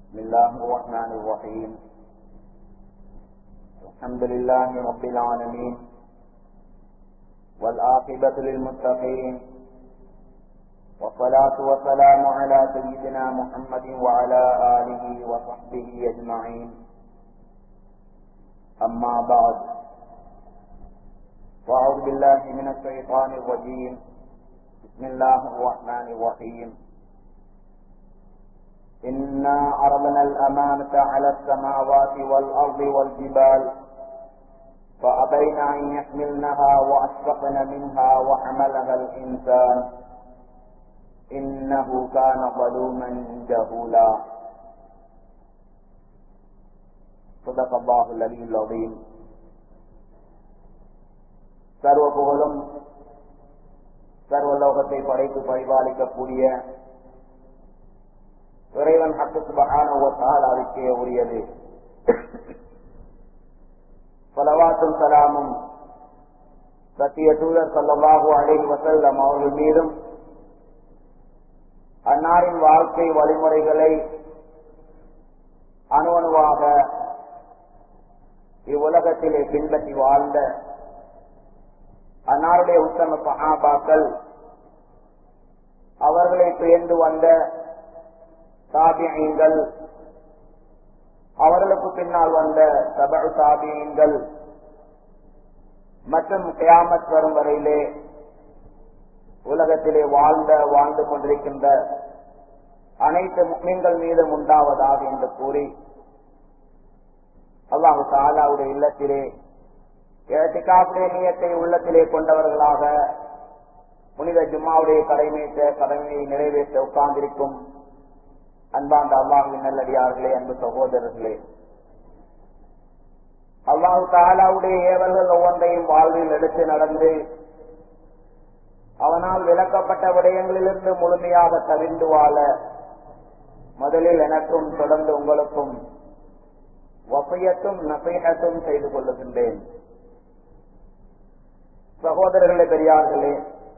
بسم الله الرحمن الرحيم الحمد لله رب العالمين والآقبة للمتقين والصلاة والسلام على سيدنا محمد وعلى آله وصحبه أجمعين أما بعد وأعوذ بالله من الشيطان الرجيم بسم الله الرحمن الرحيم إنا عرضنا الأمانة على السماوات والأرض والجبال فأبين أن يحملنها وأشفقن منها وحملها الإنسان إنه كان ظلوما جهولا صدق الله العلي العظيم சர்வ புகழும் சர்வலோகத்தை படைத்து பரிபாலிக்கக்கூடிய இறைவன் ஹக்கு சுபகான அதுக்கே உரியது பலவாத்தும் சலாமும் சத்திய தூதர் சல்லவாகு அழகி வசல்லம் அவர்கள் மீதும் அன்னாரின் வாழ்க்கை வழிமுறைகளை அணுவணுவாக இவ்வுலகத்திலே பின்பற்றி வாழ்ந்த அன்னாருடைய உத்தம சகாபாக்கள் அவர்களை பெயர்ந்து வந்த தாபியங்கள் அவர்களுக்கு பின்னால் வந்த சபு தாபியங்கள் மற்றும் கியாமத் வரும் வரையிலே உலகத்திலே வாழ்ந்த வாழ்ந்து கொண்டிருக்கின்ற அனைத்து முக்மீன்கள் மீதும் உண்டாவதாக என்று கூறி அல்லாஹு தாலாவுடைய இல்லத்திலே ஏத்திகாப்புடைய நியத்தை உள்ளத்திலே கொண்டவர்களாக புனித ஜும்மாவுடைய கடமையற்ற கடமையை நிறைவேற்ற உட்கார்ந்திருக்கும் அன்பாந்த அல்லாஹுவின் நல்லடியார்களே அன்பு சகோதரர்களே அல்லாஹு தாலாவுடைய ஏவல்கள் ஒவ்வொன்றையும் வாழ்வில் எடுத்து நடந்து அவனால் விளக்கப்பட்ட விடயங்களிலிருந்து முழுமையாக தவிர்ந்து வாழ முதலில் எனக்கும் தொடர்ந்து உங்களுக்கும் வசையத்தும் நசையத்தும் செய்து கொள்ளுகின்றேன் சகோதரர்களே பெரியார்களே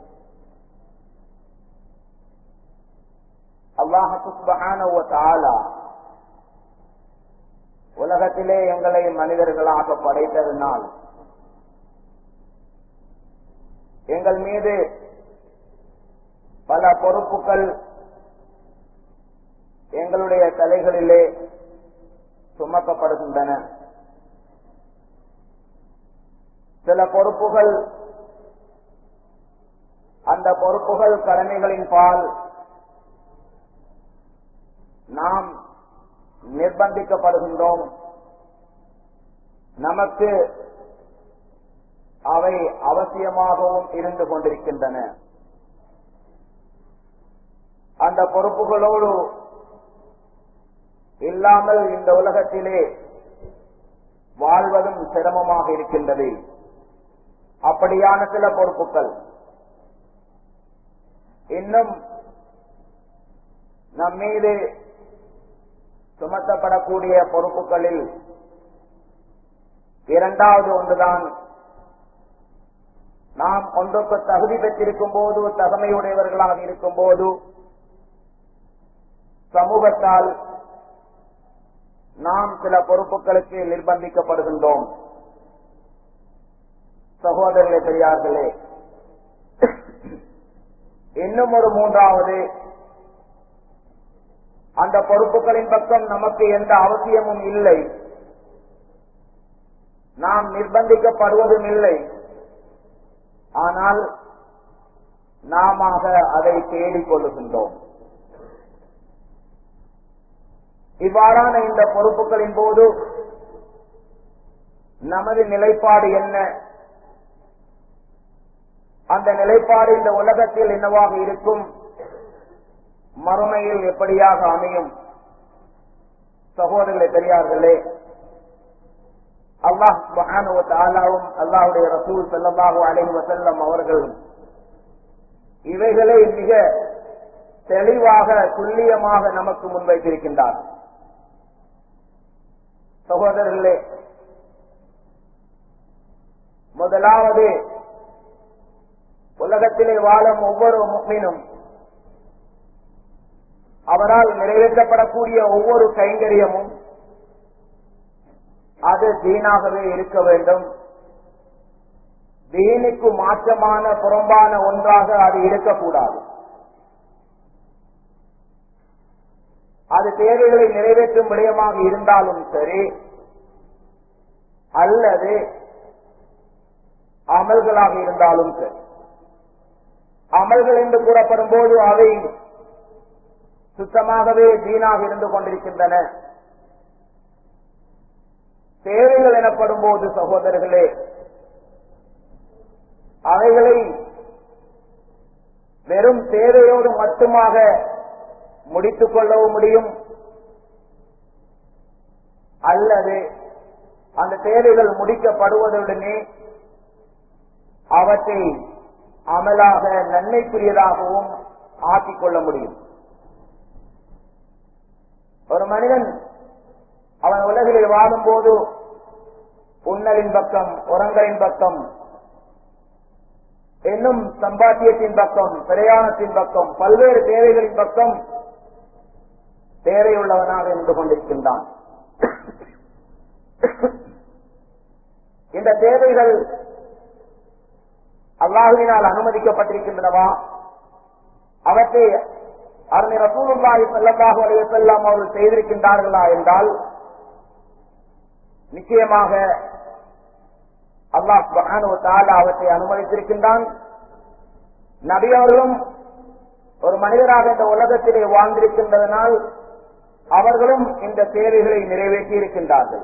அல்லாஹால உலகத்திலே எங்களை மனிதர்களாக படைத்ததனால் எங்கள் மீது பல பொறுப்புகள் எங்களுடைய தலைகளிலே சுமக்கப்படுகின்றன சில பொறுப்புகள் அந்த பொறுப்புகள் கடமைகளின் பால் நாம் நிர்பந்திக்கப்படுகின்றோம் நமக்கு அவை அவசியமாகவும் இருந்து கொண்டிருக்கின்றன அந்த பொறுப்புகளோடு இல்லாமல் இந்த உலகத்திலே வாழ்வதும் சிரமமாக இருக்கின்றது அப்படியான சில பொறுப்புகள் இன்னும் நம் மீது சுமத்தப்படக்கூடிய பொறுப்புகளில் இரண்டாவது ஒன்றுதான் நாம் ஒன்றுக்கு தகுதி பெற்றிருக்கும் போது தகமையுடையவர்களாக இருக்கும் போது சமூகத்தால் நாம் சில பொறுப்புகளுக்கு நிர்பந்திக்கப்படுகின்றோம் சகோதரர்களே பெரியார்களே இன்னும் ஒரு மூன்றாவது அந்த பொறுப்புகளின் பக்கம் நமக்கு எந்த அவசியமும் இல்லை நாம் நிர்பந்திக்கப்படுவதும் இல்லை ஆனால் நாம அதை தேடிக் கொள்ளுகின்றோம் இவ்வாறான இந்த பொறுப்புகளின் போது நமது நிலைப்பாடு என்ன அந்த நிலைப்பாடு இந்த உலகத்தில் என்னவாக இருக்கும் மறுமையில் எப்படியாக அமையும் சகோதரர்களை பெரியார்களே அல்லாஹ் மகானுவத்தாலாவும் அல்லாஹுடைய ரசூல் செல்லல்லாஹு அலைஹி வசல்லம் அவர்கள் இவைகளை மிக தெளிவாக துல்லியமாக நமக்கு முன்வைத்திருக்கின்றார் சகோதரர்களே முதலாவது உலகத்திலே வாழும் ஒவ்வொரு முக்மினும் அவரால் நிறைவேற்றப்படக்கூடிய ஒவ்வொரு கைங்கரியமும் அது தீனாகவே இருக்க வேண்டும் தீனுக்கு மாற்றமான புறம்பான ஒன்றாக அது இருக்கக்கூடாது அது தேவைகளை நிறைவேற்றும் விடயமாக இருந்தாலும் சரி அல்லது அமல்களாக இருந்தாலும் சரி அமல்கள் என்று கூறப்படும் போது அவை சுத்தமாகவே தீனாக இருந்து கொண்டிருக்கின்றன தேவைகள் எனப்படும் போது சகோதரர்களே அவைகளை வெறும் தேவையோடு மட்டுமாக முடித்துக் கொள்ளவும் முடியும் அல்லது அந்த தேவைகள் முடிக்கப்படுவதுடனே அவற்றை அமலாக நன்மைக்குரியதாகவும் ஆக்கிக் கொள்ள முடியும் ஒரு மனிதன் அவன் உலகிலே வாழும் போது உண்ணலின் பக்கம் உரங்களின் பக்கம் இன்னும் சம்பாத்தியத்தின் பக்கம் பிரயாணத்தின் பக்கம் பல்வேறு தேவைகளின் பக்கம் தேவையுள்ளவனாக இருந்து கொண்டிருக்கின்றான் இந்த தேவைகள் அல்லாஹுவினால் அனுமதிக்கப்பட்டிருக்கின்றனவா அவற்றை அருமை ரசூலுல்லாஹி ஸல்லல்லாஹு அலைஹி வஸல்லம் அவர்கள் செய்திருக்கின்றார்களா என்றால் நிச்சயமாக அல்லாஹ் சுப்ஹானஹு வ தஆலா அவற்றை அனுமதித்திருக்கின்றான் நபி அவர்களும் ஒரு மனிதராக இந்த உலகத்திலே வாழ்ந்திருக்கின்றதனால் அவர்களும் இந்த தேவைகளை நிறைவேற்றி இருக்கின்றார்கள்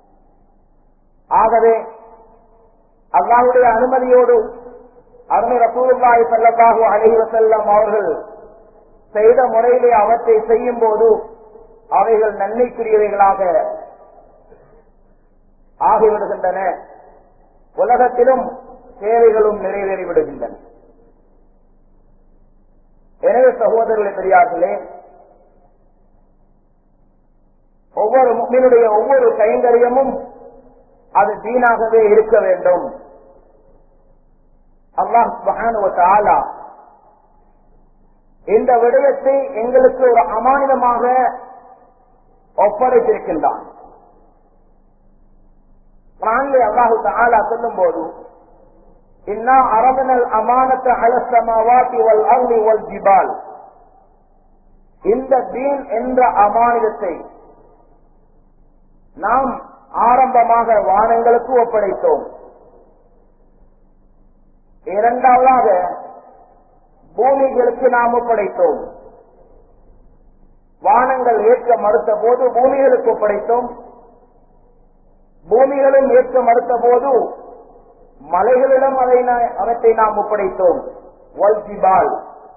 ஆகவே அல்லாஹுடைய அனுமதியோடு அருமை ரசூலுல்லாஹி ஸல்லல்லாஹு அலைஹி வஸல்லம் அவர்கள் செய்த முறையிலே அவற்றை செய்யும் போது அவைகள் நன்மைக்குரியவைகளாக ஆகிவிடுகின்றன உலகத்திலும் தேவைகளும் நிறைவேறிவிடுகின்றன எனவே சகோதரர்களை பெரியார்களே ஒவ்வொரு முக்மினுடைய ஒவ்வொரு கைங்கரியமும் அது தீனாகவே இருக்க வேண்டும் அல்லாஹ் சுப்ஹானஹு தஆலா இந்த விடயத்தை எங்களுக்கு ஒரு அமானிதமாக ஒப்படைத்திருக்கின்றான் குரானிலே அல்லாஹு தஆலா சொல்லும் போது இன்னா அரபனல் அமானத்த அலசமாவாத்தி வல் அர்லி வல் ஜிபால் இந்த தீன் என்ற அமானிதத்தை நாம் ஆரம்பமாக வானங்களுக்கு ஒப்படைத்தோம் இரண்டாவதாக பூமிகளுக்கு நாம் ஒப்படைத்தோம் வானங்கள் ஏற்க மறுத்த போது பூமிகளுக்கு ஒப்படைத்தோம் பூமிகளும் ஏற்க மறுத்த போது மலைகளிடம் அதை நா- அவற்றை நாம் ஒப்படைத்தோம் வல் ஜிபால்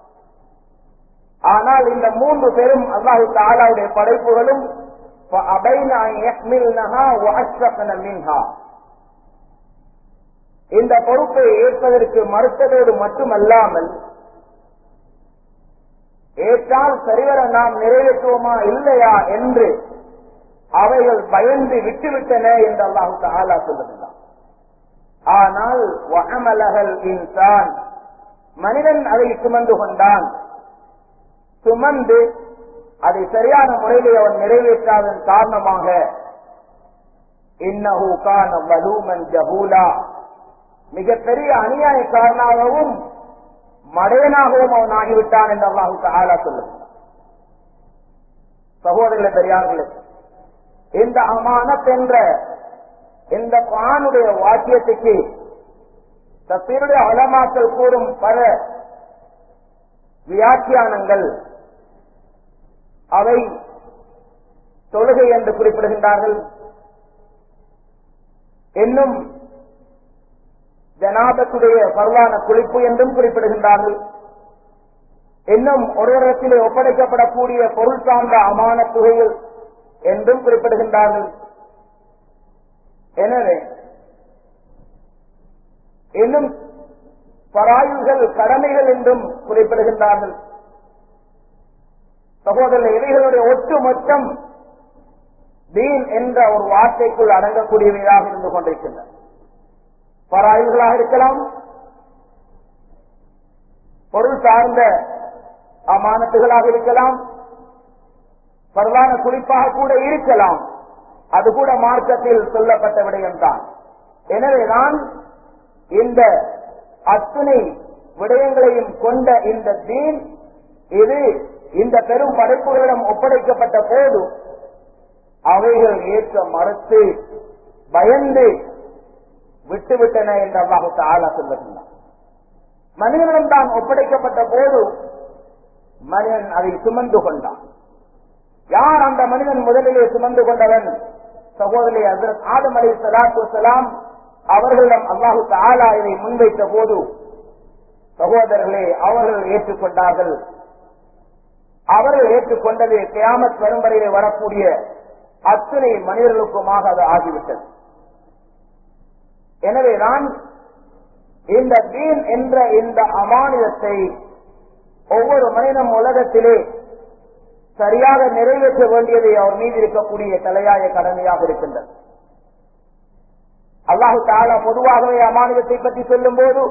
ஆனால் இந்த மூன்று பேரும் அல்லாஹு தாலாவுடைய படைப்புகளும் فَأَبَيْنَ أَنْ يَحْمِلْنَهَا وَأَشْفَقْنَ مِنْهَا இந்த பொறுப்பை ஏற்பதற்கு மறுத்ததோடு மட்டுமல்லாமல் ஏற்றால் சரிவர நாம் நிறைவேற்றுவோமா இல்லையா என்று அவைகள் பயந்து விட்டுவிட்டன என்று அல்லாஹு தாலா சொல்லுகிறார் ஆனால் வஹமலகல் இன்சான் மனிதன் அதை சுமந்து கொண்டான் சுமந்து அதை சரியான முறையிலே அவன் நிறைவேற்றாதன் காரணமாக இன்னஹு கான வலூமன் ஜஹூலா மிகப்பெரிய அநியாயக்காரனாகவும் மடையனாகவும் அவன் ஆகிவிட்டான் என்று அல்லாஹு தஆலா சொல்லுகிறார் சகோதரர்களே பெரியார்களே இந்த அமானத் என்ற இந்த குரானுடைய வாக்கியத்துக்கு தப்பீருடைய அலமாக்கள் கூறும் பல வியாக்கியானங்கள் அவை தொழுகை என்று குறிப்பிடுகின்றார்கள் இன்னும் ஜனாபத்துடைய பரவான குளிப்பு என்றும் குறிப்பிடுகின்றார்கள் இன்னும் ஒருவரத்திலே ஒப்படைக்கப்படக்கூடிய பொருள் சார்ந்த அமான தொகைகள் என்றும் குறிப்பிடுகின்றார்கள் எனவே இன்னும் பராயுகள் கடமைகள் என்றும் குறிப்பிடுகின்றார்கள் சகோதரர் இவைகளுடைய ஒட்டு மொத்தம் தீன் என்ற ஒரு வார்த்தைக்குள் அடங்கக்கூடியவையாக இருந்து கொண்டிருக்கின்றன பராயுகளாக இருக்கலாம் பொருள் சார்ந்த அமானத்துகளாக இருக்கலாம் பரவான குளிப்பாக கூட இருக்கலாம் அது கூட மார்க்கத்தில் சொல்லப்பட்ட விடயம்தான் எனவேதான் இந்த அத்தனை விடயங்களையும் கொண்ட இந்த தீன் இது இந்த பெரும் படைப்புகளிடம் ஒப்படைக்கப்பட்ட போது அவைகள் ஏற்க மறுத்து பயந்து விட்டுவிட்டன என்று அல்லாஹுக்கு ஆளா சொல்லுகின்றான் மனிதனிடம் தான் ஒப்படைக்கப்பட்ட போது மனிதன் அதை சுமந்து கொண்டான் யார் அந்த மனிதன் முதலிலே சுமந்து கொண்டவன் சகோதரி ஹசரத் ஆதம் அலி சலாத்து வலாம் அவர்களிடம் அல்லாஹுக்கு ஆலா இதை முன்வைத்த போது சகோதரர்களே அவர்கள் ஏற்றுக்கொண்டார்கள் அவர்கள் ஏற்றுக்கொண்டது கியாமத் வரும் வரையிலே வரக்கூடிய அத்தனை மனிதர்களுக்குமாக அது ஆகிவிட்டது எனவேதான் இந்த தீன் என்ற இந்த அமானியத்தை ஒவ்வொரு மனிதனும் உலகத்திலே சரியாக நிறைவேற்ற வேண்டியதை அவர் மீது இருக்கக்கூடிய தலையாய கடமையாக இருக்கின்றது அல்லாஹு தாலா பொதுவாகவே அமானியத்தை பற்றி சொல்லும் போது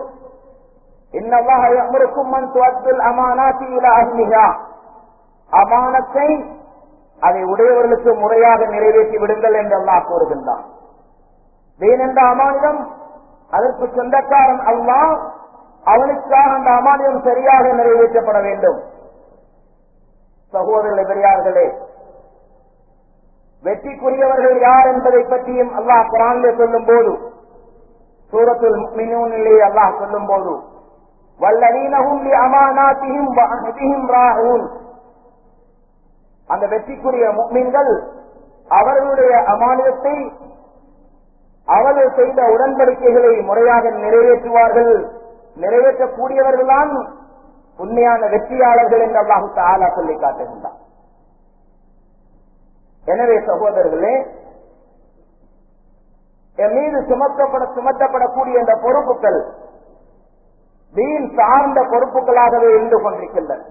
அமானத்தை அதை உடையவர்களுக்கு முறையாக நிறைவேற்றி விடுங்கள் என்று அல்லாஹ் கூறுகின்றான் வேணென்ற அமானியம் அதற்கு சொந்தக்காரன் அல்லாஹ் அவனுக்காக அந்த அமானியம் சரியாக நிறைவேற்றப்பட வேண்டும் சகோதரர்கள் பெரியார்களே வெற்றிக்குரியவர்கள் யார் என்பதை பற்றியும் அல்லாஹ் குரானிலே சொல்லும் போது சூரத்துல் மினூனிலே அல்லாஹ் சொல்லும் போது வல்லலீனஹும் அமானாத்தியும் ராஹூன் அந்த வெற்றிக்குரிய முக்மீன்கள் அவர்களுடைய அமானியத்தை அவர்கள் செய்த உடன்படிக்கைகளை முறையாக நிறைவேற்றுவார்கள் நிறைவேற்றக்கூடியவர்கள்தான் உண்மையான வெற்றியாளர்கள் என்று அல்லாஹு தாலா சொல்லி காட்டுகின்றார் எனவே சகோதரர்களே என் மீது சுமத்தப்பட சுமத்தப்படக்கூடிய இந்த பொறுப்புகள் வீண் சார்ந்த பொறுப்புகளாகவே இருந்து கொண்டிருக்கின்றன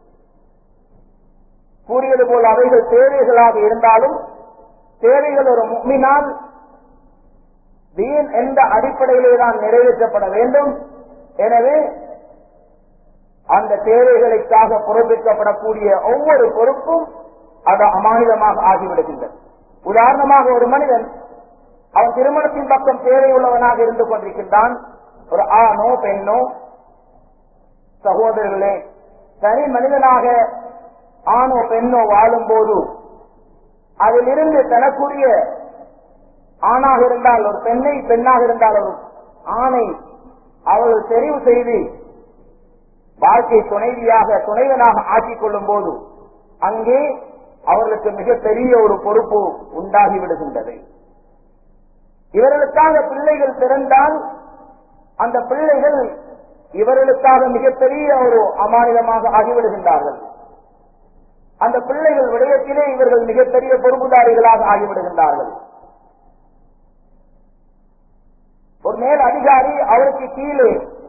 கூறியது போல் அவைகள் தேவைகளாக இருந்தாலும் தேவைகள் ஒரு முக்மினால் வீண் எந்த அடிப்படையிலே தான் நிறைவேற்றப்பட வேண்டும் எனவே அந்த தேவைகளுக்காக பொறுப்பிக்கப்படக்கூடிய ஒவ்வொரு பொறுப்பும் அது அமானிதமாக ஆகிவிடுகின்றது உதாரணமாக ஒரு மனிதன் அவன் திருமணத்தின் பக்கம் தேவையுள்ளவனாக இருந்து கொண்டிருக்கின்றான் ஒரு ஆணோ பெண்ணோ சகோதரர்களே தனி மனிதனாக ஆணோ பெண்ணோ வாழும் போது அதிலிருந்து தனக்குரிய ஆணாக இருந்தால் ஒரு பெண்ணை பெண்ணாக இருந்தால் ஒரு ஆணை அவர்கள் தெரிவு செய்து வாழ்க்கை துணைவியாக துணைவனாக ஆக்கிக் கொள்ளும் போது அங்கே அவர்களுக்கு மிகப்பெரிய ஒரு பொறுப்பு உண்டாகி விடுகின்றது இவர்களுக்காக பிள்ளைகள் பிறந்தால் அந்த பிள்ளைகள் இவர்களுக்காக மிகப்பெரிய ஒரு அமானிதமாக ஆகிவிடுகின்றார்கள் அந்த பிள்ளைகள் விடயத்திலே இவர்கள் மிகப்பெரிய பொறுப்புதாரிகளாக ஆகிவிடுகின்றார்கள் ஒரு மேல் அதிகாரி அவருக்கு கீழே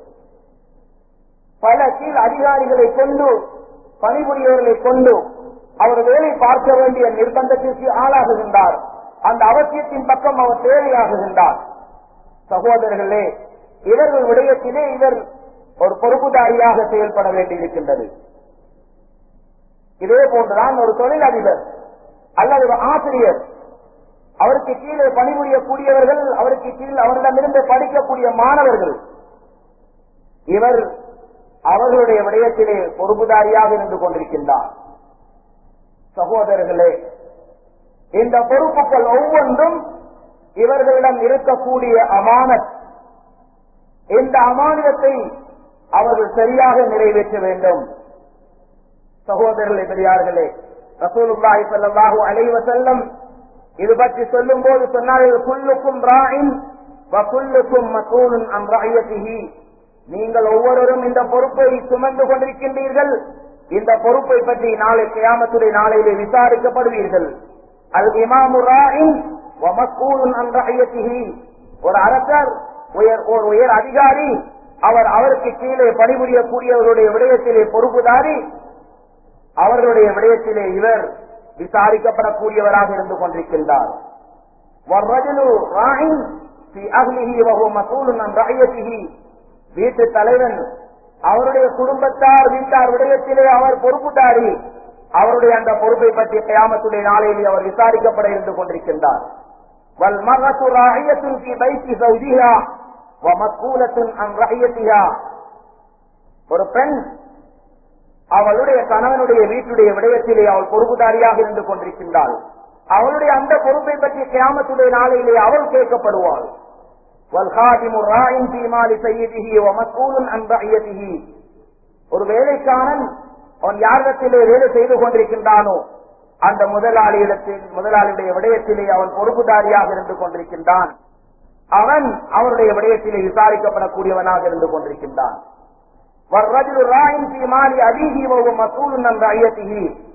பல கீழ் அதிகாரிகளை கொண்டு பணிபுரியவர்களை கொண்டு அவர் வேலை பார்க்க வேண்டிய நிர்பந்தத்திற்கு ஆளாகுகின்றார் அந்த அவசியத்தின் பக்கம் அவர் தேவையாகுகின்றார் சகோதரர்களே இவர்கள் விடயத்திலே இவர் ஒரு பொறுப்புதாரியாக செயல்பட வேண்டியிருக்கின்றது இதே போன்றுதான் ஒரு தொழிலதிபர் அல்லது ஒரு ஆசிரியர் அவருக்கு கீழே பணிபுரியக்கூடியவர்கள் அவருக்கு கீழ் அவரிடமிருந்து படிக்கக்கூடிய மாணவர்கள் இவர் அவர்களுடைய விடயத்திலே பொறுப்புதாரியாக இருந்து கொண்டிருக்கின்றார் சகோதரர்களே இந்த பொறுப்புகள் ஒவ்வொன்றும் இவர்களிடம் இருக்கக்கூடிய அமானத் இந்த அமானியத்தை அவர்கள் சரியாக நிறைவேற்ற வேண்டும் சகோதரர்களே பெரியார்களே ரசூலுல்லாஹி ஸல்லல்லாஹு அலைஹி வஸல்லம் இது பற்றி சொல்லும் போது சொன்னார்கள் குல்லுக்கும் ராயின் வகுல்லுக்கும் மசூலுன் அன் ரஅயத்திஹி நீங்கள் ஒவ்வொருவரும் இந்த பொறுப்பை சுமந்து கொண்டிருக்கின்றீர்கள் இந்த பொறுப்பை பற்றி நாளை கியாமத்துடைய நாளையிலே விசாரிக்கப்படுவீர்கள் அல் இமாமு ராயின் வமக்கூலுன் அன் ரஅயத்திஹி ஒரு அரசர் உயர் ஒரு உயர் அதிகாரி அவர் அவருக்கு கீழே பணிபுரியக்கூடியவருடைய விடயத்திலே பொறுப்புதாரி அவர்களுடைய விடயத்திலே இவர் விசாரிக்கப்படக்கூடியவராக இருந்து கொண்டிருக்கின்றார் வீட்டு தலைவன் அவருடைய குடும்பத்தார் வீட்டார் விடயத்திலே அவர் பொறுப்புதாரி அவருடைய அந்த பொறுப்பை பற்றி கயாமத்துடைய நாளையில் அவர் விசாரிக்கப்பட இருந்து கொண்டிருக்கின்றார் والمرأة راعية في بيت زوجها ومسؤولة عن رعيتها ஒரு பெண் அவளுடைய கணவனுடைய வீட்டுடைய விடயத்திலே அவள் பொறுப்புதாரியாக இருந்து கொண்டிருக்கின்றாள் அவளுடைய அந்த பொறுப்பை பற்றி கியாமத்துடைய நாளையிலே அவள் கேட்கப்படுவாள் والخادم راع في مال سيده ومسؤول عن رعيته ஒரு வேலைக்காரன் அவன் யாரிடத்திலே வேலை செய்து கொண்டிருக்கின்றானோ அந்த முதலாளியிடத்தில் முதலாளியுடைய விடயத்திலே அவன் பொறுப்புதாரியாக இருந்து கொண்டிருக்கின்றான் அவன் அவருடைய விடயத்திலே விசாரிக்கப்படக்கூடியவனாக இருந்து கொண்டிருக்கின்றான் والرجل راع في مال أبيه وهو مسؤول عن رعيته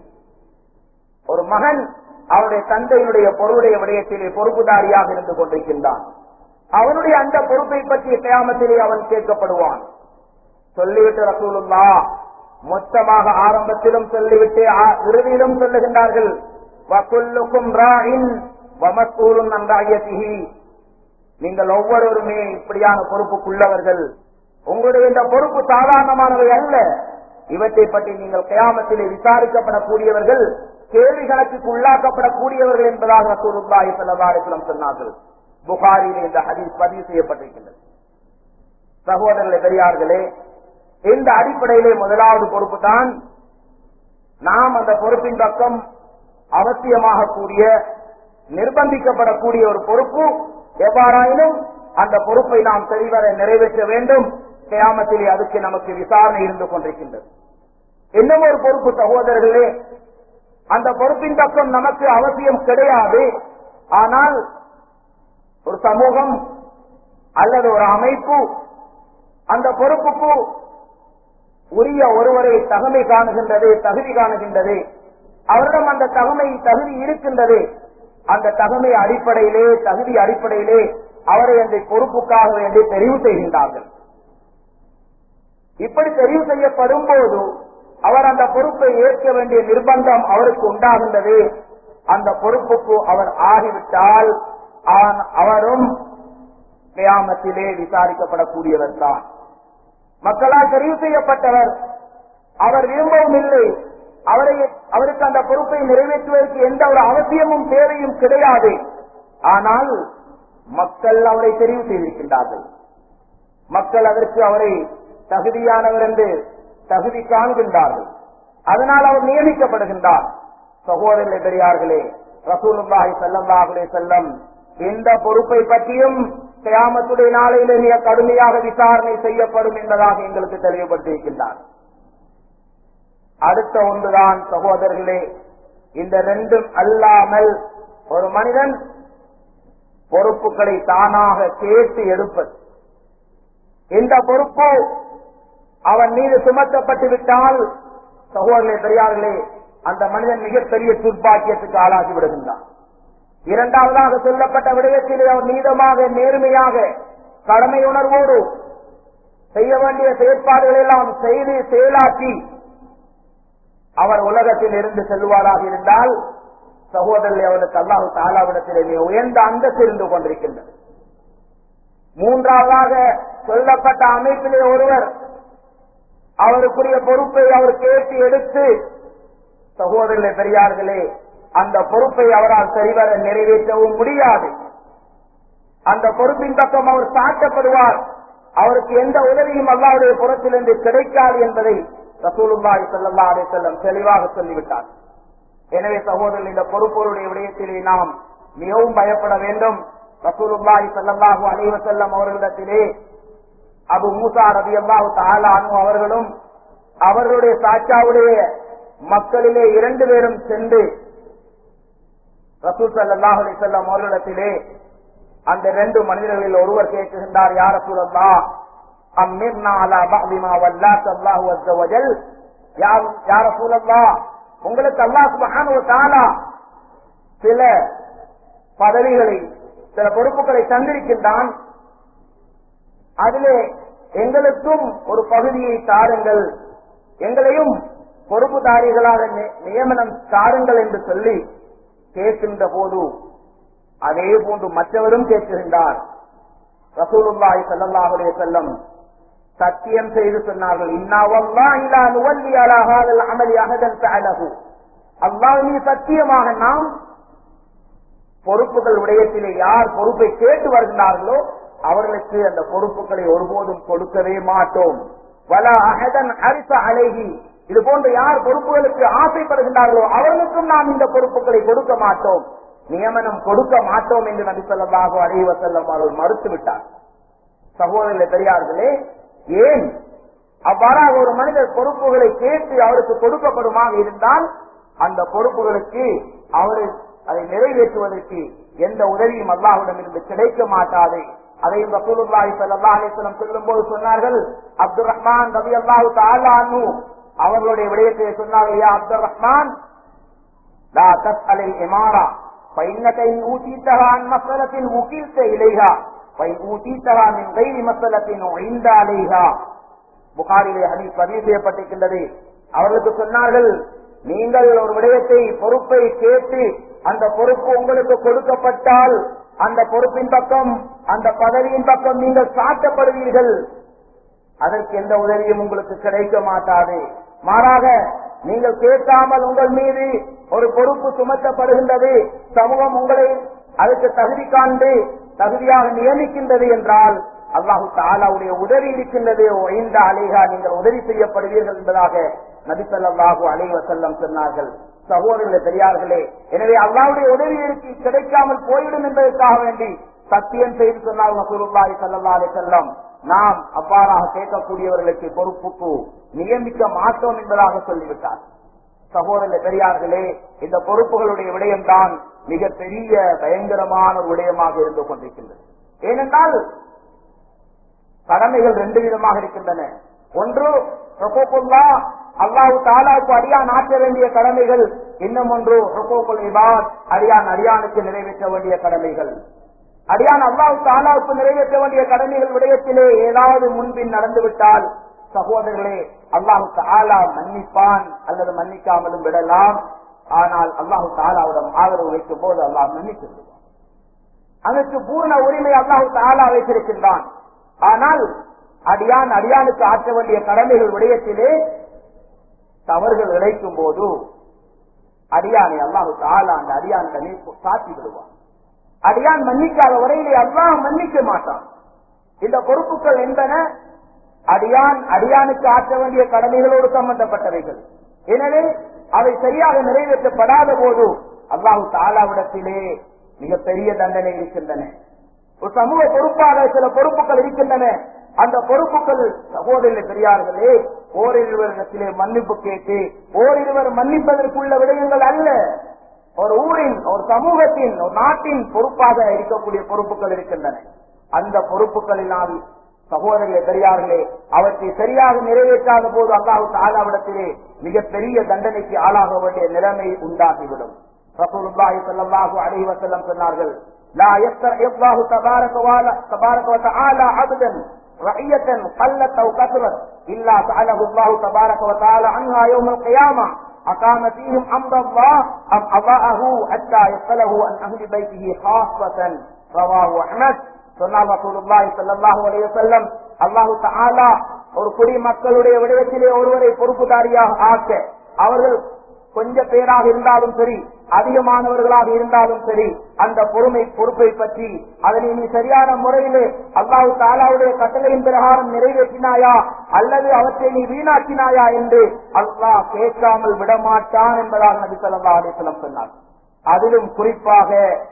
ஒரு மகன் அவருடைய தந்தையினுடைய பொருளுடைய விடயத்திலே பொறுப்புதாரியாக இருந்து கொண்டிருக்கின்றான் அவனுடைய அந்த பொறுப்பை பற்றிய கயாமத்திலே அவன் கேட்கப்படுவான் சொல்லிவிட்டு ரசூலுல்லா மொத்தமாக ஆரம்பத்திலும் சொல்லிவிட்டு ஆ- இறுதியிலும் சொல்லுகின்றார்கள் வகுல்லுக்கும் ராயின் வமஸ்தூலும் நன்றாயத்திகி நீங்கள் ஒவ்வொருவருமே இப்படியான பொறுப்புக்குள்ளவர்கள் உங்களுடைய இந்த பொறுப்பு சாதாரணமானவை அல்ல இவற்றை பற்றி நீங்கள் கயாமத்திலே விசாரிக்கப்படக்கூடியவர்கள் கேள்வி கணக்குக்கு உள்ளாக்கப்படக்கூடியவர்கள் என்பதாக ரசூலுல்லாஹி ஸல்லல்லாஹு அலைஹி வஸல்லம் சொன்னார்கள் புகாரிலே இந்த ஹதீஸ் பதிவு செய்யப்பட்டிருக்கின்றது சகோதரர்களே பெரியார்களே இந்த அடிப்படையிலே முதலாவது பொறுப்பு தான் நாம் அந்த பொறுப்பின் பக்கம் அவசியமாக கூடிய நிர்பந்திக்கப்படக்கூடிய ஒரு பொறுப்பு எவ்வாறாயினும் அந்த பொறுப்பை நாம் சரிவர நிறைவேற்ற வேண்டும் கியாமத்திலே அதுக்கு நமக்கு விசாரணை இருந்து கொண்டிருக்கின்றது இன்னும் ஒரு பொறுப்பு சகோதரர்களே அந்த பொறுப்பின் பக்கம் நமக்கு அவசியம் கிடையாது ஆனால் ஒரு சமூகம் அல்லது ஒரு அமைப்பு அந்த பொறுப்புக்கு உரிய ஒருவரை தகுமை காணுகின்றது தகுதி காணுகின்றது அவரிடம் அந்த தகுமை தகுதி இருக்கின்றது அந்த தகுமை அடிப்படையிலே தகுதி அடிப்படையிலே அவரை அந்த பொறுப்புக்காக வேண்டி தெரிவு செய்கின்றார்கள் இப்படி தெரிவு செய்யப்படும் போது அவர் அந்த பொறுப்பை ஏற்க வேண்டிய நிர்பந்தம் அவருக்கு உண்டாகின்றது அந்த பொறுப்புக்கு அவர் ஆகிவிட்டால் அவன்- அவரும் கியாமத்திலே விசாரிக்கப்படக்கூடியவர் தான் மக்களால் தெரிவு செய்யப்பட்டவர் அவர் விரும்பவும் இல்லை அவரை அவருக்கு அந்த பொறுப்பை நிறைவேற்றுவதற்கு எந்த ஒரு அவசியமும் தேவையும் கிடையாது ஆனால் மக்கள் அவரை தெரிவு செய்திருக்கின்றார்கள் மக்கள் அதற்கு அவரை தகுதியானவர் என்று தகுதி காண்கின்றார்கள் அதனால் அவர் நியமிக்கப்படுகின்றார் சகோதரர்களே பெரியார்களே ரசூலுல்லாஹி ஸல்லல்லாஹு அலைஹி வஸல்லம் இந்த பொறுப்பை பற்றியும் கியாமத்துடைய நாளையிலே மிக கடுமையாக விசாரணை செய்யப்படும் என்பதாக எங்களுக்கு தெளிவுபடுத்தியிருக்கின்றார் அடுத்த ஒன்றுதான் சகோதரர்களே இந்த ரெண்டும் அல்லாமல் ஒரு மனிதன் பொறுப்புகளை தானாக கேட்டு எடுப்பது இந்த பொறுப்பு அவன் மீது சுமத்தப்பட்டு விட்டால் சகோதரர்களே பெரியார்களே அந்த மனிதன் மிகப்பெரிய துர்ப்பாக்கியத்துக்கு ஆளாகி விடுகின்றான் இரண்டாவதாக சொல்லப்பட்ட விடயத்தில் அவர் நீதமாக நேர்மையாக கடமை உணர்வோடு செய்ய வேண்டிய செயற்பாடுகள் எல்லாம் செய்து செயலாற்றி அவர் உலகத்தில் இருந்து செல்வாராக இருந்தால் சகோதரர் அவருக்கு அல்லாஹு தாலாவிடத்திலே மிக உயர்ந்த அந்தஸ்து இருந்து கொண்டிருக்கின்றது மூன்றாவதாக சொல்லப்பட்ட அமைப்பிலே ஒருவர் அவருக்குரிய பொறுப்பை அவர் கேட்டு எடுத்து சகோதரர்களே பெரியார்களே அந்த பொறுப்பை அவரால் சரிவர நிறைவேற்றவும் முடியாது அந்த பொறுப்பின் பக்கம் அவர் சாட்டப்படுவார் அவருக்கு எந்த உதவியும் அல்லாவுடைய புறத்திலிருந்து கிடைக்காது என்பதை ரசூலுல்லாஹி ஸல்லல்லாஹு அலைஹி வஸல்லம் தெளிவாக சொல்லிவிட்டார் எனவே சகோதரர்கள் இந்த பொறுப்போருடைய விடயத்திலே நாம் மிகவும் பயப்பட வேண்டும் ரசூலுல்லாஹி ஸல்லல்லாஹு அலைஹி வஸல்லம் அவர்களிடத்திலே அபு மூசா ரலியல்லாஹு தஆலா அன்ஹு அவர்களும் அவர்களுடைய சாச்சாவுடைய மக்களிலே இரண்டு பேரும் சென்று ரசூல் ஸல்லல்லாஹு அலைஹி வஸல்லம் அவர்களிடத்திலே அந்த ரெண்டு மனிதர்களில் ஒருவர் கேட்கின்றார் யார் ரசூலல்லாஹ் அம்மிர்னா அலா பஅதி மா வல்லாக்க அல்லாஹு அஸ்ஸ வஜல் யா யா ரசூலல்லாஹ் உங்களுக்கு அல்லாஹ் சுப்ஹானஹு வ தஆலா சில பதவிகளை சில பொறுப்புகளை தந்திருக்கின்றான் அதிலே எங்களுக்கும் ஒரு பகுதியை தாருங்கள் எங்களையும் பொறுப்புதாரிகளாக நி- நியமனம் தாருங்கள் என்று சொல்லி கேட்கின்ற போது அதே போன்று மற்றவரும் கேட்கின்றார் ரசூலுல்லாஹி ஸல்லல்லாஹு அலைஹி வஸல்லம் சத்தியம் செய்து சொன்னார்கள் இன்னா வல்லாஹி லா நுவல்லி அலா ஹாதல் அமலி அஹதன் ஃபஅலஹு அல்லாஹ் மீது சத்தியமாக நாம் பொறுப்புகள் விடயத்திலே யார் பொறுப்பை கேட்டு வருகிறார்களோ அவர்களுக்கு அந்த பொறுப்புகளை ஒருபோதும் கொடுக்கவே மாட்டோம் வல அகதன் அரிச அழகி இது போன்ற யார் பொறுப்புகளுக்கு ஆசைப்படுகின்றார்களோ அவர்களுக்கும் நாம் இந்த பொறுப்புகளை கொடுக்க மாட்டோம் நியமனம் கொடுக்க மாட்டோம் என்று நபி சொல்லதாக அடைவ செல்லம் அவர்கள் மறுத்துவிட்டார் சகோதரர்கள் பெரியார்களே ஏன் அவ்வாறாக ஒரு மனிதர் பொறுப்புகளை கேட்டு அவருக்கு கொடுக்கப்படுமாக இருந்தால் அந்த பொறுப்புகளுக்கு அவரு அதை நிறைவேற்றுவதற்கு எந்த உதவியும் அல்லாஹ்விடம் இருந்து கிடைக்க மாட்டாது அதையும் ரசூலுல்லாஹி ஸல்லல்லாஹு அலைஹி வஸல்லம் சொல்லும்போது சொன்னார்கள் அப்துல் ரஹ்மான் ரவி அல்லாஹு தஆலா அன்ஹு அவர்களுடைய விடயத்தை சொன்னார்கள் யா அப்துல் ரஹ்மான் லா தஸ்அலில் இமாரா فإنك إن أوتيتها عن مسألة وكلت إليها وإن أوتيتها من غير مسألة عند عليها புகாரிலே ஹதீஸ் பதிவு செய்யப்பட்டிருக்கின்றது அவர்களுக்கு சொன்னார்கள் நீங்கள் ஒரு விடயத்தை பொறுப்பை கேட்டு அந்த பொறுப்பு உங்களுக்கு கொடுக்கப்பட்டால் அந்த பொறுப்பின் பக்கம் அந்த பதவியின் பக்கம் நீங்கள் சாட்டப்படுவீர்கள் அதற்கு எந்த உதவியும் உங்களுக்கு கிடைக்க மாட்டாது மாறாக நீங்கள் கேட்காமல் உங்கள் மீது ஒரு பொறுப்பு சுமத்தப்படுகின்றது சமூகம் உங்களை அதுக்கு தகுதி காண்டு தகுதியாக நியமிக்கின்றது என்றால் அல்லாஹு தாலாவுடைய உதவி இருக்கின்றது இந்த அலைகா நீங்கள் உதவி செய்யப்படுவீர்கள் என்பதாக நபிசல்லாஹு அலைவ செல்லம் சொன்னார்கள் சகோதரர்களே பெரியார்களே எனவே அல்லாவுடைய உதவி இருக்கு கிடைக்காமல் போய்விடும் என்பதற்காக வேண்டி சத்தியம் செய்து சொன்னால் ரசூலுல்லாஹி ஸல்லல்லாஹு அலைஹி வஸல்லம் நாம் அவ்வாறாக கேட்கக்கூடியவர்களுக்கு பொறுப்புக்கு நியமிக்க மாட்டோம் என்பதாக சொல்லிவிட்டார் சகோதர பெரியார்களே இந்த பொறுப்புகளுடைய விடயம்தான் மிக பெரிய பயங்கரமான ஒரு விடயமாக இருந்து கொண்டிருக்கின்றது ஏனென்றால் கடமைகள் ரெண்டு விதமாக இருக்கின்றன ஒன்று ரகோபுல்லா அல்லாஹு தாலாவுக்கு அடியான் ஆற்ற வேண்டிய கடமைகள் இன்னும் ஒன்று ரகோபுல் இபாத் அடியான் அடியானுக்கு நிறைவேற்ற வேண்டிய கடமைகள் அடியான் அல்லாஹு தாலாவுக்கு நிறைவேற்ற வேண்டிய கடமைகள் விடயத்திலே ஏதாவது முன்பின் நடந்துவிட்டால் சகோதரர்களே அல்லாஹு தாலா மன்னிப்பான் அல்லது மன்னிக்காமலும் விடலாம் ஆனால் அல்லாஹு தாலாவிடம் ஆதரவு வைக்கும் போது அல்லாஹ் மன்னித்து விடுவான் அதற்கு பூர்ண உரிமை அல்லாஹு தாலா வைத்திருக்கின்றான் ஆனால் அடியான் அடியானுக்கு ஆற்ற வேண்டிய கடமைகள் விடயத்திலே தவறுகள் இழைக்கும் போது அடியானை அல்லாஹு தாலா அந்த அடியானிடமே சாத்தி விடுவான் அடியான் மன்னிக்காத வரையிலே அல்லாஹ் மன்னிக்க மாட்டான் இந்த பொறுப்புகள் என்பன அடியான் அடியானுக்கு ஆற்ற வேண்டிய கடமைகளோடு சம்பந்தப்பட்டவைகள் எனவே அவை சரியாக நிறைவேற்றப்படாத போது அல்லாஹு தாலாவிடத்திலே மிகப்பெரிய தண்டனை இருக்கின்றன ஒரு சமூக பொறுப்பாக சில பொறுப்புகள் இருக்கின்றன அந்த பொறுப்புகள் சகோதரர்கள் பெரியார்களே ஓரிருவரிடத்திலே மன்னிப்பு கேட்டு ஓரிருவர் மன்னிப்பதற்குள்ள விடயங்கள் அல்ல ஒரு ஊரின் ஒரு சமூகத்தின் ஒரு நாட்டின் பொறுப்பாக இருக்கக்கூடிய பொறுப்புகள் இருக்கின்றன அந்த பொறுப்புகளினால் சகோதரர்களே பெரியார்களே அவற்றை சரியாக நிறைவேற்றாத போது அல்லாஹு தாலாவிடத்திலே மிகப்பெரிய தண்டனைக்கு ஆளாக வேண்டிய நிலைமை உண்டாகிவிடும் ரசூலுல்லாஹி ஸல்லல்லாஹு அலைஹி வஸல்லம் சொன்னார்கள் لا يستحي الله تبارك وتعالى تبارك وتعالى عبدا رعية قلت او كثرت الا سأله الله تبارك وتعالى عنها يوم القيامة أقام فيهم أمر الله أم أضاءه حتى يسأله عن أهل بيته خاصة رواه أحمد சொன்னால் ரசூலுல்லாஹி ஸல்லல்லாஹு அலைஹி வஸல்லம் அல்லாஹு தஆலா ஒரு குடி மக்களுடைய விடயத்திலே ஒருவரை பொறுப்புதாரியாக ஆக்க அவர்கள் கொஞ்ச பேராக இருந்தாலும் சரி அதிகமானவர்களாக இருந்தாலும் சரி அந்த பொறுமை பொறுப்பை பற்றி அதனை நீ சரியான முறையிலே அல்லாஹு தாலாவுடைய கட்டளையின் பிரகாரம் நிறைவேற்றினாயா அல்லது அவற்றை நீ வீணாக்கினாயா என்று அல்லாஹ் கேட்காமல் விடமாட்டான் என்பதாக நபி சொல்லா அலிஸ்லம் சொன்னார் அதிலும் குறிப்பாக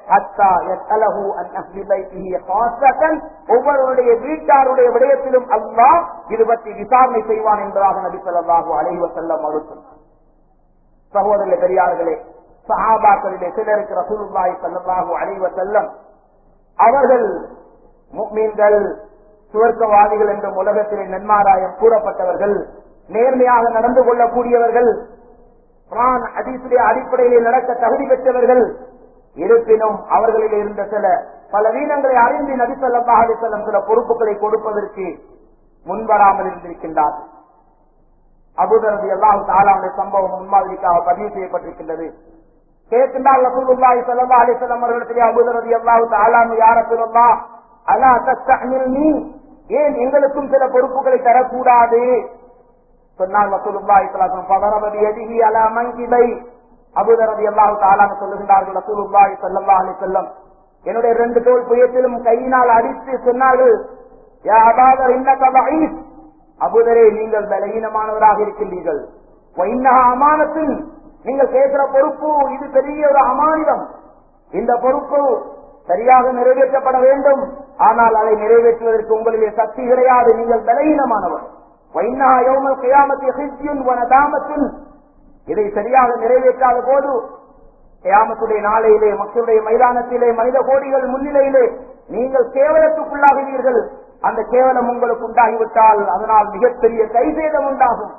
ஒவ்வொருவருடைய வீட்டாருடைய விடயத்திலும் அல்லாஹ் இது பற்றி விசாரணை செய்வான் என்பதாக நபி சொல்லாஹு அலைவ செல்லம் மறுத்துள்ளார் சகோதரர்களே பெரியார்களே சஹாபாக்களிலே சிலருக்கு ரசூலுல்லாஹி ஸல்லல்லாஹு அலைஹி வஸல்லம் அவர்கள் முக்மீன்கள் சுவர்க்கவாதிகள் என்றும் உலகத்திலே நன்மாராயம் கூறப்பட்டவர்கள் நேர்மையாக நடந்து கொள்ளக்கூடியவர்கள் குரான் ஹதீஸுடைய அடிப்படையில் நடக்க தகுதி பெற்றவர்கள் இருப்பினும் அவர்களில் இருந்த சில பல வீணங்களை அறிந்து நபி ஸல்லல்லாஹு அலைஹி வஸல்லம் சில பொறுப்புகளை கொடுப்பதற்கு முன்வராமல் இருந்திருக்கின்றார்கள் அபுதரது அல்லாஹு தாலாவுடைய சம்பவம் முன்மாதிரிக்காக பதிவு செய்யப்பட்டிருக்கின்றது கேட்கின்றால் ரசூலுல்லாஹி ஸல்லல்லாஹு அலைஹி வஸல்லம் அவர்களிடத்திலே அபூதரதி அல்லாஹு தஆலானு யா ரசூலுல்லாஹ் அலா தஸ்தஹ்மில்னி ஏன் எங்களுக்கும் சில பொறுப்புகளை தரக்கூடாது சொன்னால் ரசூலுல்லாஹி ஸல்லல்லாஹு அலைஹி வஸல்லம் பதரப பியதிஹி அலா மன்கிபை அபுதரதி அல்லாஹு தாலான்னு சொல்லுகின்றார்கள் ரசூலுல்லாஹி ஸல்லல்லாஹு அலைஹி வஸல்லம் என்னுடைய ரெண்டு தோல் புயத்திலும் கையினால் அடித்து சொன்னார்கள் யா அபாதர் இன்னக தஈஃப் அபுதரே நீங்கள் பலகீனமானவராக இருக்கின்றீர்கள் வைன்னஹா அமானத்தின் நீங்கள் கேட்கிற பொறுப்பு இது பெரிய ஒரு அமானிதம் இந்த பொறுப்பு சரியாக நிறைவேற்றப்பட வேண்டும் ஆனால் அதை நிறைவேற்றுவதற்கு உங்களிலே சக்தி கிடையாது நீங்கள் பலகீனமானவர் வைன்னா யோமல் கியாமத்தி ஹிஜ்யுன் வனதாமத்தின் இதை சரியாக நிறைவேற்றாத போது கியாமத்துடைய நாளையிலே மக்களுடைய மைதானத்திலே மனித கோடிகள் முன்னிலையிலே நீங்கள் கேவலத்துக்குள்ளாகுவீர்கள் அந்த கேவலம் உங்களுக்கு உண்டாகிவிட்டால் அதனால் மிகப்பெரிய கைசேதம் உண்டாகும்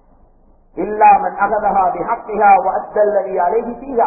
இல்லாமல் அகதகா பிஹக்கிஹா வஅத்தல்லதி அலைஹி ஃபீஹா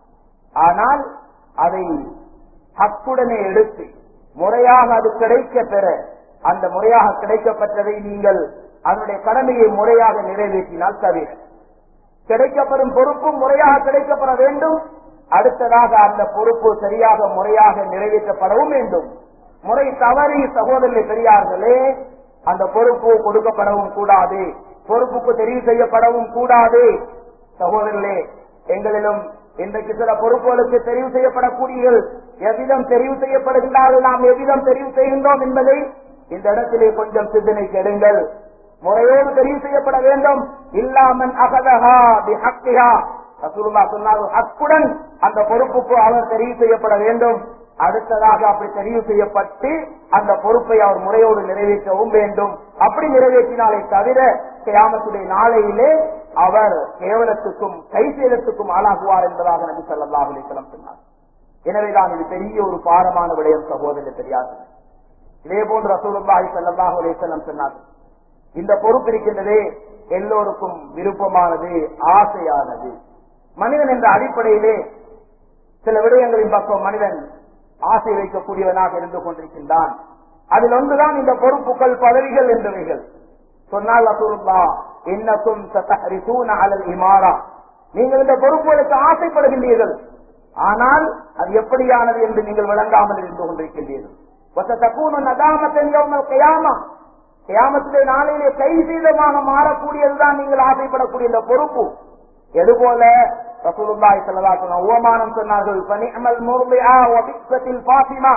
ஆனால் அதை ஹக்குடனே எடுத்து முறையாக அது கிடைக்க பெற அந்த முறையாக கிடைக்கப்பட்டதை நீங்கள் அதனுடைய கடமையை முறையாக நிறைவேற்றினால் தவிர கிடைக்கப்படும் பொறுப்பும் முறையாக கிடைக்கப்பட வேண்டும் அடுத்ததாக அந்த பொறுப்பு சரியாக முறையாக நிறைவேற்றப்படவும் வேண்டும் முறை தவறி சகோதரர்கள் பெரியார்களே அந்த பொறுப்பு கொடுக்கப்படவும் கூடாது பொறுப்புக்கு தெரிவு செய்யப்படவும் கூடாது சகோதரர்களே எங்களிலும் இன்றைக்கு சில பொறுப்புகளுக்கு தெரிவு செய்யப்படக்கூடியவர்கள் எவ்விதம் தெரிவு செய்யப்படுகின்றார்கள் நாம் எவ்விதம் தெரிவு செய்கின்றோம் என்பதை இந்த இடத்திலே கொஞ்சம் சிந்தனை கெடுங்கள் முறையோடு தெரிவு செய்யப்பட வேண்டும் இல்லாமல் அகதஹா பிஹக்கிஹா ரசூலுல்லா சொன்னார்கள் ஹக்குடன் அந்த பொறுப்புக்கு அவர் தெரிவு செய்யப்பட வேண்டும் அடுத்ததாக அப்படி தெரிவு செய்யப்பட்டு அந்த பொறுப்பை அவர் முறையோடு நிறைவேற்றவும் வேண்டும் அப்படி நிறைவேற்றினாலே தவிர கியாமத்துடைய நாளையிலே அவர் கேவலத்துக்கும் கைசேலத்துக்கும் ஆளாகுவார் என்பதாக நபி ஸல்லல்லாஹு அலைஹி வஸல்லம் சொன்னார் எனவேதான் இது பெரிய ஒரு பாரமான விடயம் சகோதரர் தெரியாது இதே போன்று ரசூலுல்லாஹி ஸல்லல்லாஹு அலைஹி வஸல்லம் சொன்னார் இந்த பொறுப்பு இருக்கின்றதே எல்லோருக்கும் விருப்பமானது ஆசையானது மனிதன் என்ற அடிப்படையிலே சில விடயங்களின் பக்கம் மனிதன் ஆசை வைக்கக்கூடியவனாக இருந்து கொண்டிருக்கின்றான் அதில் ஒன்றுதான் இந்த பொறுப்புகள் பதவிகள் என்பவைகள் சொன்னால் அசுருல்லா இன்னக்கும் சத்தஹரிசூன அலல் இமாரா நீங்கள் இந்த பொறுப்புகளுக்கு ஆசைப்படுகின்றீர்கள் ஆனால் அது எப்படியானது என்று நீங்கள் விளங்காமல் இருந்து கொண்டிருக்கின்றீர்கள் வசத்தக்கூன நதாமத்தன் யௌமல் கியாமா கியாமத்திலே நாளையிலே கைசீதமாக மாறக்கூடியதுதான் நீங்கள் ஆசைப்படக்கூடிய இந்த பொறுப்பு எதுபோல ரசூலுல்லாஹி ஸல்லல்லாஹு அலைஹி வஸல்லம் உவமானம் சொன்னார்கள் ஃபனிஅமல் முர்திஆ வ பிக்ஸத்தில் ஃபாத்திமா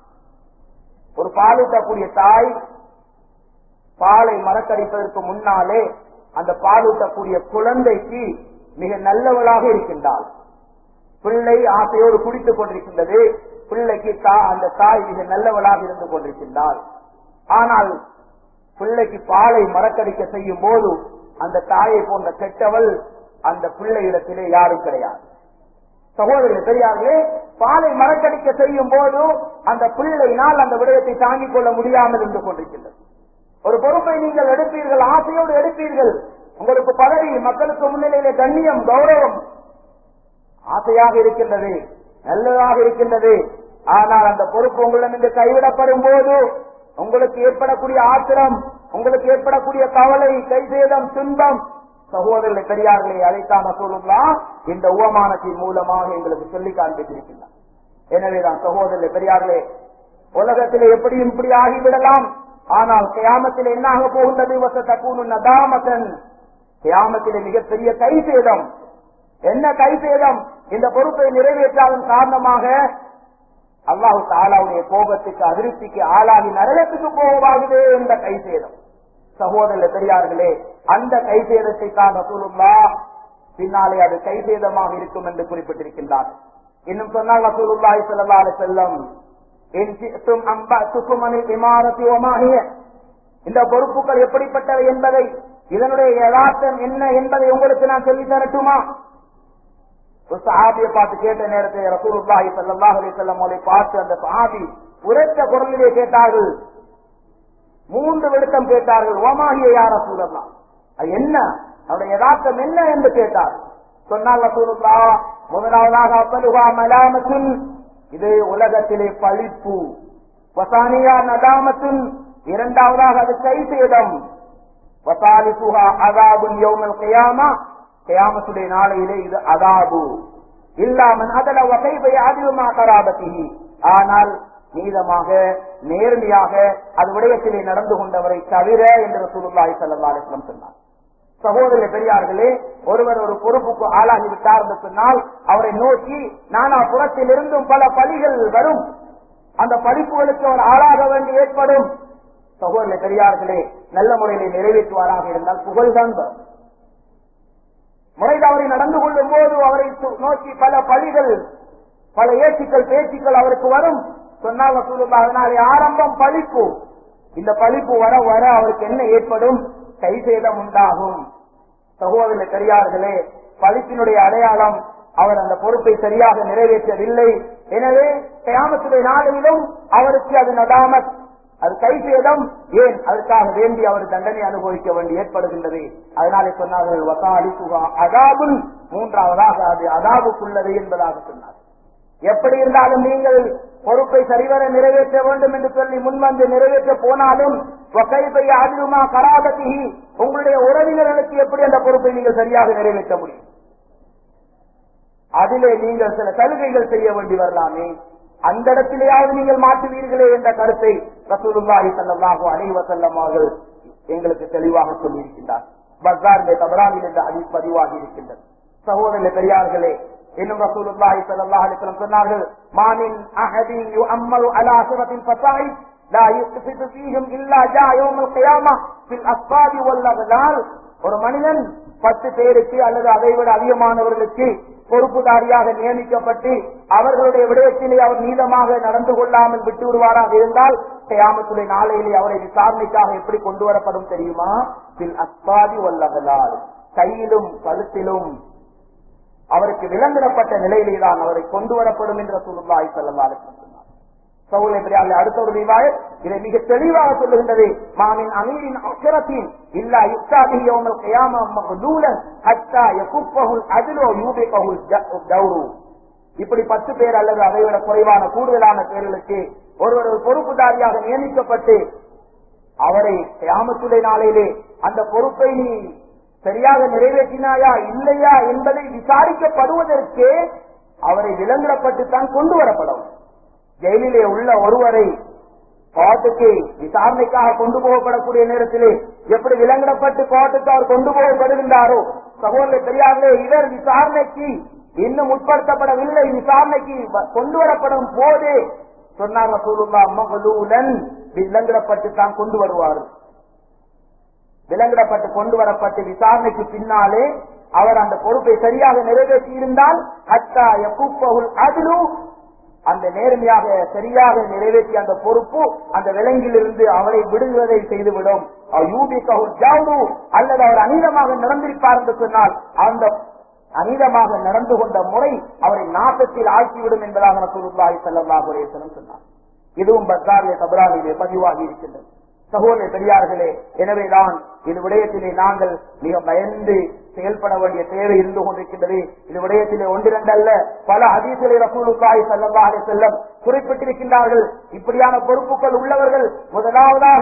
ஒரு பாலூட்டக்கூடிய தாய் பாலை மறக்கடிப்பதற்கு முன்னாலே அந்த பாலூட்டக்கூடிய குழந்தைக்கு மிக நல்லவளாக இருக்கின்றாள் பிள்ளை ஆசையோடு குடித்துக் கொண்டிருக்கின்றது பிள்ளைக்கு தா அந்த தாய் மிக நல்லவளாக இருந்து கொண்டிருக்கின்றாள் ஆனால் பிள்ளைக்கு பாலை மறக்கடிக்க செய்யும் போது அந்த தாயை போன்ற கெட்டவள் அந்த பிள்ளை இடத்திலே யாரும் கிடையாது சகோதரர்கள் பெரியார்களே பாலை மறக்கடிக்க செய்யும் போது அந்த பிள்ளையினால் அந்த விடயத்தை தாங்கிக் கொள்ள முடியாமல் இருந்து கொண்டிருக்கின்றது ஒரு பொறுப்பை நீங்கள் எடுப்பீர்கள் ஆசையோடு எடுப்பீர்கள் உங்களுக்கு பதவி மக்களுக்கு முன்னிலையிலே கண்ணியம் கௌரவம் ஆசையாக இருக்கின்றது நல்லதாக இருக்கின்றது ஆனால் அந்த பொறுப்பு உங்களிடம் கைவிடப்படும் போது உங்களுக்கு ஏற்படக்கூடிய ஆத்திரம் உங்களுக்கு ஏற்படக்கூடிய கவலை கைசேதம் துன்பம் சகோதரர்களை பெரியார்களே அழைத்தான சொல்லுங்களா இந்த உவமானத்தின் மூலமாக எங்களுக்கு சொல்லி காண்பித்திருக்கின்றார் எனவேதான் சகோதரர்களை பெரியார்களே உலகத்திலே எப்படியும் இப்படி ஆகிவிடலாம் ஆனால் கியாமத்தில் என்னாக போகின்றது வசத்தக்கூனு நதாமதன் கியாமத்திலே மிகப்பெரிய கைசேதம் என்ன கைசேதம் இந்த பொறுப்பை நிறைவேற்றாதன் காரணமாக அல்லாஹு தாலாவுடைய கோபத்துக்கு அதிருப்திக்கு ஆளாகி நரகத்துக்கு போகவாகுதே என்ற கைசேதம் சகோதரர் பெரியார்களே அந்த கைசேதத்தை தான் ரசூலுல்லா பின்னாலே அது கைசேதமாக இருக்கும் என்று குறிப்பிட்டிருக்கின்றார் இன்னும் சொன்னால் ரசூலுல்லாஹி ஸல்லல்லாஹு அலைஹி வஸல்லம் இன் ஷி'தும் அம்பஅத்துக்கும் அனில் இமாரத்தி வமாஹிய இந்த பொறுப்புகள் எப்படிப்பட்டவை என்பதை இதனுடைய யதார்த்தம் என்ன என்பதை உங்களுக்கு நான் சொல்லி தரட்டுமா ஒரு சஹாபியை பார்த்து கேட்ட நேரத்தில் ரசூலுல்லாஹி ஸல்லல்லாஹு அலைஹி வஸல்லம் அவரை பார்த்து அந்த சஹாபி உரைத்த குரலிலே கேட்டார்கள் மூன்று விடுத்தம் கேட்டார்கள் ஓமாகிய யார் ரசூலல்லா அது என்ன அவருடைய யதார்த்தம் என்ன என்று கேட்டார் சொன்னால் ரசூலுல்லா முதலாவதாக அப்பலுகா மலாமத்துன் இது உலகத்திலே பழிப்பு வசானியா நதாமத்துன் இரண்டாவதாக அது கைசேதம் வசாலிசுகா அதாபுன் யௌமல் கியாமா கியாமத்துடைய நாளையிலே இது அதாபு இல்லாமல் அதல வகைவை அதிகமா கராபத்திகி ஆனால் நீதமாக நேர்மையாக அது விடயத்திலே நடந்து கொண்டவரை தவிர என்று ரசூலுல்லாஹி ஸல்லல்லாஹு அலைஹி வஸல்லம் சொன்னார் சகோதர பெரியார்களே ஒருவர் ஒரு பொறுப்புக்கு ஆளாகிவிட்டார் என்று சொன்னால் அவரை நோக்கி நானா புறத்தில் இருந்தும் பல பலிகள் வரும் அந்த படிப்புகளுக்கு அவர் ஆளாக வேண்டி ஏற்படும் சகோதர பெரியார்களே நல்ல முறையிலே நிறைவேற்றுவாராக இருந்தால் புகழ்தான் வரும் முறை தவறி நடந்து கொள்ளும் போது அவரை சு- நோக்கி பல பழிகள் பல ஏச்சுக்கள் பேச்சுக்கள் அவருக்கு வரும் சொன்னாங்க சொல்லுங்க அதனாலே ஆரம்பம் பழிப்பு இந்த பழிப்பு வர வர அவருக்கு என்ன ஏற்படும் கை சேதம் உண்டாகும் சகோதர பெரியார்களே பழிப்பினுடைய அடையாளம் அவர் அந்த பொறுப்பை சரியாக நிறைவேற்றவில்லை எனவே கயாமத்துடைய நாளிலும் அவருக்கு அது நடாமத் அது கை சேதம் ஏன் அதற்காக வேண்டி அவர் தண்டனை அனுபவிக்க வேண்டி ஏற்படுகின்றது அதனாலே சொன்னார்கள் வசாலி சுகா அதாபுல் மூன்றாவதாக அது அதாபுக்குள்ளது என்பதாக சொன்னார் எப்படி இருந்தாலும் நீங்கள் பொறுப்பை சரிவர நிறைவேற்ற வேண்டும் என்று சொல்லி முன்வந்து நிறைவேற்ற போனாலும் ஒக்கைப்பை அதிலுமா கராபதி உங்களுடைய உறவினர்களுக்கு எப்படி அந்த பொறுப்பை நீங்கள் சரியாக நிறைவேற்ற முடியும் அதிலே நீங்கள் சில சலுகைகள் செய்ய வேண்டி வரலாமே அந்த இடத்திலேயாவது நீங்கள் மாற்றுவீர்களே என்ற கருத்தை ரசூலுல்லாஹி ஸல்லல்லாஹு அலைஹி வஸல்லம் அவர்கள் எங்களுக்கு தெளிவாக சொல்லியிருக்கின்றார் பஸ்ஸாரிலே தபரானில் என்ற ஹதீஸ் பதிவாகி இருக்கின்றது சகோதர பெரியார்களே இன்னும் ரசூலுல்லாஹி ஸல்லல்லாஹு அலைஹி வஸல்லம் சொன்னார்கள் மாமின் அஹதின் யுஅம்மலு அலா சிரத்தில் ஃபசாய் லா யுக்ஃபிது ஃபீஹிம் இல்லா ஜா யௌமல் கியாமா ஃபில் அஸ்பாதி வல் அக்லால் ஒரு மனிதன் பத்து பேருக்கு அல்லது அதைவிட அதிகமானவர்களுக்கு பொறுப்புதாரியாக நியமிக்கப்பட்டு அவர்களுடைய விடயத்திலே அவர் நீளமாக நடந்து கொள்ளாமல் விட்டு விடுவாராக இருந்தால் கயாமத்துடைய நாளையிலே அவரை விசாரணைக்காக எப்படி கொண்டு வரப்படும் தெரியுமா பில் அஸ்பாதி வல்லகலால் கையிலும் கழுத்திலும் அவருக்கு விலங்கிடப்பட்ட நிலையிலே தான் அவரை கொண்டு வரப்படும் என்ற சொல்லுல்லாய் செல்லலாம் சொன்னார் சவுலை பிரியாள் அடுத்த ஒரு ரிவாய் இதை மிக தெளிவாக சொல்லுகின்றது மாமின் அமீரின் அக்கரத்தின் இல்லா யுக்தாபி யோமல் கயாமா மகதூலன் ஹத்தா யகுப்பஹுல் அதிலோ யூபிகஹுல் தௌரு இப்படி பத்து பேர் அல்லது அதை விட குறைவான கூடுதலான பேர்களுக்கு ஒருவர் ஒரு பொறுப்புதாரியாக நியமிக்கப்பட்டு அவரை கியாமத்துடைய நாளையிலே அந்த பொறுப்பை நீ சரியாக நிறைவேற்றினாயா இல்லையா என்பதை விசாரிக்கப்படுவதற்கே அவரை விலங்கிடப்பட்டு தான் கொண்டு வரப்படும் ஜெயிலிலே உள்ள ஒருவரை கோர்ட்டுக்கு விசாரணைக்காக கொண்டு போகப்படக்கூடிய நேரத்திலே எப்படி விலங்கிடப்பட்டு கோர்ட்டுக்கு அவர் கொண்டு போகப்படுகின்றாரோ சகோதர பெரியார்களே இவர் விசாரணைக்கு இன்னும் உட்படுத்தப்படவில்லை விசாரணைக்கு வ- கொண்டு வரப்படும் போது சொன்னாங்க சூலுல்லா மகளூலன் விலங்கிடப்பட்டு தான் கொண்டு வருவார்கள் விலங்கிடப்பட்டு கொண்டு வரப்பட்டு விசாரணைக்கு பின்னாலே அவர் அந்த பொறுப்பை சரியாக நிறைவேற்றி இருந்தால் ஹத்தா யகுப்பஹுல் அத்லு அந்த நேர்மையாக சரியாக நிறைவேற்றிய அந்த பொறுப்பு அந்த விலங்கிலிருந்து அவரை விடுவதை செய்துவிடும் அவர் யூபிகஹுல் ஜாவ்ரு அல்லது அவர் அநீதமாக நடந்திருப்பார் என்று சொன்னால் அந்த அநீதமாக நடந்து கொண்ட முறை அவரை நாசத்தில் ஆக்கிவிடும் என்பதாக ரசூலுல்லாஹி ஸல்லல்லாஹு அலைஹி வஸல்லம் சொன்னார் இதுவும் பஸ்தாரிலே தபரானிலே பதிவாகி இருக்கின்றது சகோதர பெரியார்களே எனவேதான் இது விடயத்திலே நாங்கள் மிக பயந்து செயல்பட வேண்டிய தேவை இருந்து கொண்டிருக்கின்றது இது விடயத்திலே ஒன்றிரண்டல்ல பல அதிசலை ரசூலுல்லாஹி ஸல்லல்லாஹு அலைஹி வஸல்லம் குறிப்பிட்டிருக்கின்றார்கள் இப்படியான பொறுப்புகள் உள்ளவர்கள் முதலாவதாக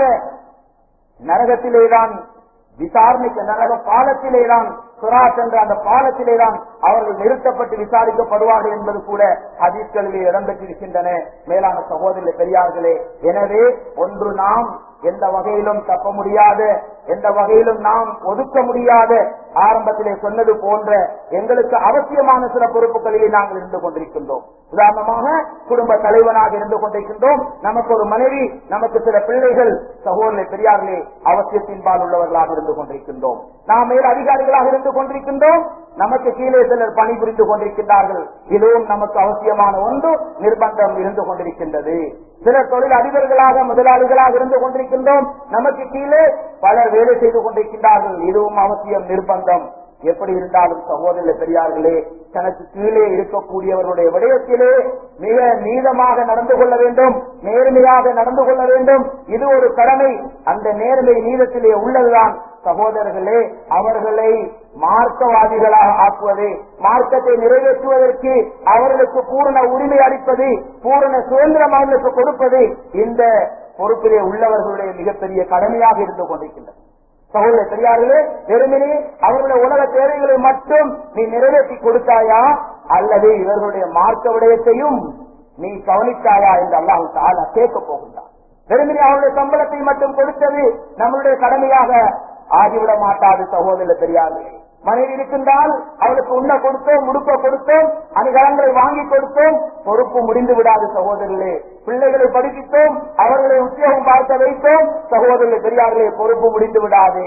நரகத்திலேதான் விசாரணைக்கு நரக பாலத்திலேதான் சுராத் என்ற அந்த பாலத்திலேதான் அவர்கள் நிறுத்தப்பட்டு விசாரிக்கப்படுவார்கள் என்பது கூட ஹதீஸ்களிலே இடம்பெற்றிருக்கின்றன மேலான சகோதர பெரியார்களே எனவே ஒன்று நாம் எந்த வகையிலும் தப்ப முடியாத எந்த வகையிலும் நாம் ஒதுக்க முடியாத ஆரம்பத்திலே சொன்னது போன்ற எங்களுக்கு அவசியமான சில பொறுப்புகளிலே நாங்கள் இருந்து கொண்டிருக்கின்றோம் உதாரணமாக குடும்ப தலைவனாக இருந்து கொண்டிருக்கின்றோம் நமக்கு ஒரு மனைவி நமக்கு சில பிள்ளைகள் சகோதர பெரியார்களே அவசியத்தின்பால் உள்ளவர்களாக இருந்து கொண்டிருக்கின்றோம் நாம் மேல் அதிகாரிகளாக இருந்து கொண்டிருக்கின்றோம் நமக்கு கீழே சிலர் பணிபுரிந்து கொண்டிருக்கின்றார்கள் இதுவும் நமக்கு அவசியமான ஒன்று நிர்பந்தம் இருந்து கொண்டிருக்கின்றது சிலர் தொழில் அதிபர்களாக முதலாளிகளாக இருந்து கொண்டிருக்கின்றோம் நமக்கு கீழே பலர் வேலை செய்து கொண்டிருக்கின்றார்கள் இதுவும் அவசியம் நிர்பந்தம் எப்படி இருந்தாலும் சகோதர பெரியார்களே தனக்கு கீழே இருக்கக்கூடியவர்களுடைய விடயத்திலே மிக நீளமாக நடந்து கொள்ள வேண்டும் நேர்மையாக நடந்து கொள்ள வேண்டும் இது ஒரு கடமை அந்த நேர்மை நீளத்திலே உள்ளதுதான் சகோதரர்களே அவர்களை மார்க்கவாதிகளாக ஆக்குவது மார்க்கத்தை நிறைவேற்றுவதற்கு அவர்களுக்கு பூரண உரிமை அளிப்பது பூரண சுதந்திரம் அவர்களுக்கு கொடுப்பது இந்த பொறுப்பிலே உள்ளவர்களுடைய மிகப்பெரிய கடமையாக இருந்து கொண்டிருக்கின்றது சகோதர பெரியார்களே வெறுமனே அவர்களுடைய உலக தேவைகளை மட்டும் நீ நிறைவேற்றி கொடுத்தாயா அல்லது இவர்களுடைய மார்க்க விடயத்தையும் நீ கவனித்தாயா என்று அல்லாஹு தாலா கேட்க போகின்றார் வெறுமனே அவருடைய சம்பளத்தை மட்டும் கொடுத்தது நம்மளுடைய கடமையாக ஆகிவிட மாட்டாது சகோதரர் பெரியார்களே மனைவி இருக்கின்றால் அவளுக்கு உண்ண கொடுத்தோம் முடுக்க கொடுத்தோம் அணிகலங்களை வாங்கி கொடுத்தோம் பொறுப்பு முடிந்து விடாது சகோதரர்களே பிள்ளைகளை படிப்பித்தோம் அவர்களை உத்தியோகம் பார்க்க வைத்தோம் சகோதரர்கள் பெரியார்களே பொறுப்பு முடிந்து விடாது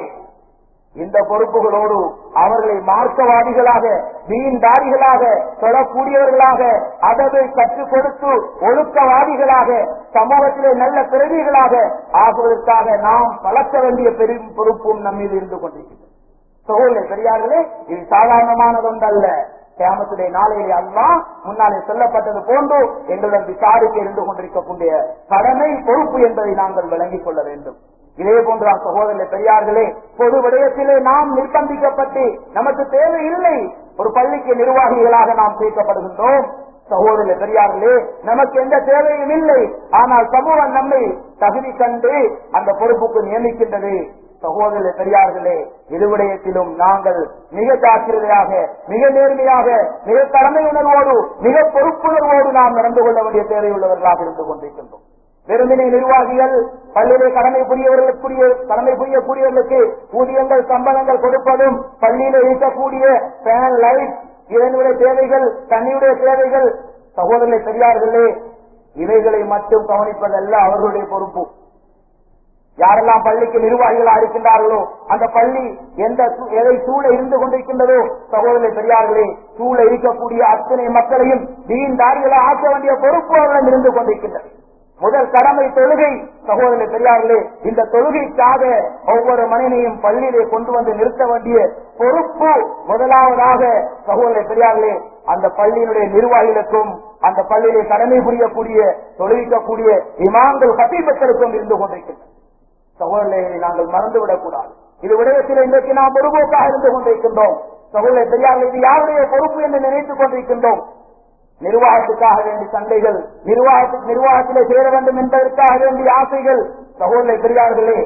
இந்த பொறுப்புகளோடு அவர்களை மார்க்கவாதிகளாக வீண்தாரிகளாக தொழக்கூடியவர்களாக அதவை கற்றுக் கொடுத்து ஒழுக்கவாதிகளாக சமூகத்திலே நல்ல பிறவிகளாக ஆகுவதற்காக நாம் பழக்க வேண்டிய பெரும் பொறுப்பும் நம்மீது இருந்து கொண்டிருக்கிறது சகோதர பெரியார்களே இது சாதாரணமானதொன்றல்ல கேமத்துடைய நாளையிலே அல்லா முன்னாலே சொல்லப்பட்டது போன்று எங்களுடன் விசாரிக்க இருந்து கொண்டிருக்கக்கூடிய கடமை பொறுப்பு என்பதை நாங்கள் விளங்கிக் கொள்ள வேண்டும் இதே போன்ற சகோதர பெரியார்களே பொது விடயத்திலே நாம் நிர்பந்திக்கப்பட்டு நமக்கு தேவை இல்லை ஒரு பள்ளிக்கு நிர்வாகிகளாக நாம் சேர்க்கப்படுகின்றோம் சகோதர பெரியார்களே நமக்கு எந்த தேவையும் இல்லை ஆனால் சமூகம் நம்மை தகுதி கண்டு அந்த பொறுப்புக்கு நியமிக்கின்றது சகோதர பெரியார்களே இருவிடயத்திலும் நாங்கள் மிக ஜாக்கிரதையாக மிக நேர்மையாக மிக கடமை உணர்வோடு மிக பொறுப்புணர்வோடு நாம் நடந்து கொள்ள வேண்டிய தேவையுள்ளவர்களாக இருந்து கொண்டிருக்கின்றோம் வெறுமனே நிர்வாகிகள் பள்ளியிலே கடமை புரியவர்களுக்குரிய கடமை புரியக்கூடியவர்களுக்கு ஊதியங்கள் சம்பளங்கள் கொடுப்பதும் பள்ளியில இருக்கக்கூடிய ஃபேன் லைட் இதனுடைய தேவைகள் தண்ணியுடைய தேவைகள் சகோதரர்களை பெரியார்களே இவைகளை மட்டும் கவனிப்பதல்ல அவர்களுடைய பொறுப்பு யாரெல்லாம் பள்ளிக்கு நிர்வாகிகளா இருக்கின்றார்களோ அந்த பள்ளி எந்த சூ- எதை சூழ இருந்து கொண்டிருக்கின்றதோ சகோதரரை பெரியார்களே சூழ இருக்கக்கூடிய அத்தனை மக்களையும் தீண்டாரிகளை ஆக்க வேண்டிய பொறுப்பு அவர்களிடம் இருந்து கொண்டிருக்கின்றது முதல் கடமை தொழுகை சகோதரரை பெரியார்களே இந்த தொழுகைக்காக ஒவ்வொரு மனிதனையும் பள்ளியிலே கொண்டு வந்து நிறுத்த வேண்டிய பொறுப்பு முதலாவதாக சகோதரரை பெரியார்களே அந்த பள்ளியினுடைய நிர்வாகிகளுக்கும் அந்த பள்ளியிலே கடமை புரியக்கூடிய தொழுவிக்கக்கூடிய இமாம்கள் கட்டிப்பத்திற்கும் இருந்து கொண்டிருக்கின்றன சகோதரர்களை நாங்கள் மறந்துவிடக் கூடாது இது விடயத்தில் இன்றைக்கு நாம் பொறுப்போக்காக இருந்து கொண்டிருக்கின்றோம் சகோதரர் பெரியார்கள் இது யாருடைய பொறுப்பு என்று நினைத்துக் கொண்டிருக்கின்றோம் நிர்வாகத்துக்காக வேண்டிய சண்டைகள் நிர்வாகத்துக்கு நிர்வாகத்திலே சேர வேண்டும் என்பதற்காக வேண்டிய ஆசைகள் சகோதரர் பெரியார்களே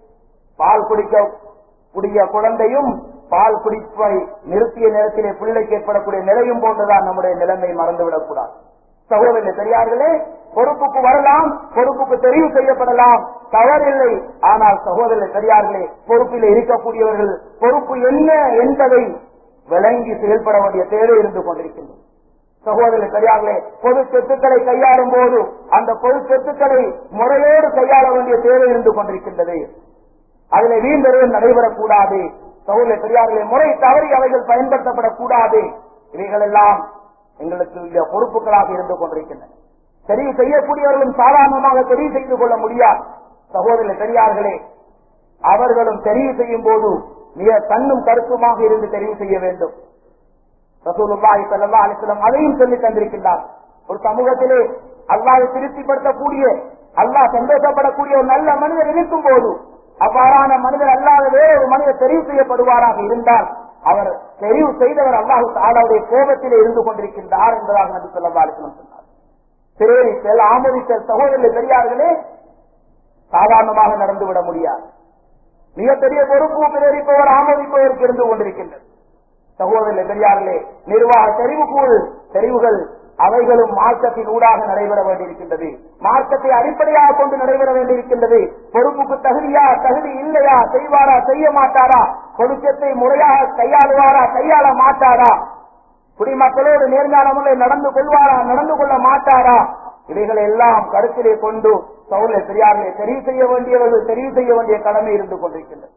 பால் குடிக்க கூடிய குழந்தையும் பால் குடிப்பை நிறுத்திய நேரத்திலே பிள்ளைக்கு ஏற்படக்கூடிய நிலையும் போன்றுதான் நம்முடைய நிலைமை மறந்துவிடக் கூடாது சகோதரர் பெரியார்களே பொறுப்புக்கு வரலாம் பொறுப்புக்கு தெரிவு செய்யப்படலாம் தவறில்லை ஆனால் சகோதரர் பெரியார்களே பொறுப்பில் இருக்கக்கூடியவர்கள் பொறுப்பு என்ன என்பதை விளங்கி செயல்பட வேண்டிய தேவை இருந்து கொண்டிருக்கின்றது சகோதரர் பெரியார்களே பொது சொத்துக்களை கையாளும் போது அந்த பொது சொத்துக்களை முறையோடு கையாள வேண்டிய தேவை இருந்து கொண்டிருக்கின்றது அதில் வீண்டறிவு நடைபெறக்கூடாது சகோதரர் பெரியார்களே முறை தவறி அவைகள் பயன்படுத்தப்படக்கூடாது இவைகள் எல்லாம் எங்களுக்கு இந்த பொறுப்புகளாக இருந்து கொண்டிருக்கின்றன தெரிவு செய்யக்கூடியவர்களும் சாதாரணமாக தெரிவு செய்து கொள்ள முடியாது சகோதரர் பெரியார்களே அவர்களும் தெரிவு செய்யும் போது மிக கண்ணும் கருத்துமாக இருந்து தெரிவு செய்ய வேண்டும் ரசூலுல்லாஹி ஸல்லல்லாஹு அலைஹி வஸல்லம் அதையும் சொல்லி தந்திருக்கின்றார் ஒரு சமூகத்திலே அல்லாஹ்வை திருப்திப்படுத்தக்கூடிய அல்லாஹ் சந்தோஷப்படக்கூடிய ஒரு நல்ல மனிதர் இருக்கும் போது அவ்வாறான மனிதர் அல்லாத வேற ஒரு மனிதர் தெரிவு செய்யப்படுவாராக இருந்தால் அவர் தெரிவு செய்தவர் அல்லாஹு தாலாவுடைய கோபத்திலே இருந்து கொண்டிருக்கின்றார் என்பதாக நபி ஸல்லல்லாஹு அலைஹி வஸல்லம் சொன்னார் பிரேரித்தல் ஆமோதித்தல் சகோதரர்கள் பெரியார்களே சாதாரணமாக நடந்துவிட முடியாது மிகப்பெரிய பொறுப்பு பிரேரிப்பவர் ஆமோதிப்பவருக்கு இருந்து கொண்டிருக்கின்றது சகோதரர்களே பெரியார்களே நிர்வாக தெரிவுக்குள் தெரிவுகள் அவைகளும் மார்க்கத்தின் ஊடாக நடைபெற வேண்டியிருக்கின்றது மார்க்கத்தை அடிப்படையாக கொண்டு நடைபெற வேண்டியிருக்கின்றது பொறுப்புக்கு தகுதியா தகுதி இல்லையா செய்வாரா செய்ய மாட்டாரா பொருத்தத்தை முறையாக கையாளுவாரா கையாள மாட்டாரா குடிமக்களோடு நேர்மையான முறையில் நடந்து கொள்வாரா நடந்து கொள்ள மாட்டாரா இவைகளை எல்லாம் கருத்திலே கொண்டு சவுல பெரியார்களை தெரிவு செய்ய வேண்டியவர்கள் தெரிவு செய்ய வேண்டிய கடமை இருந்து கொண்டிருக்கின்றது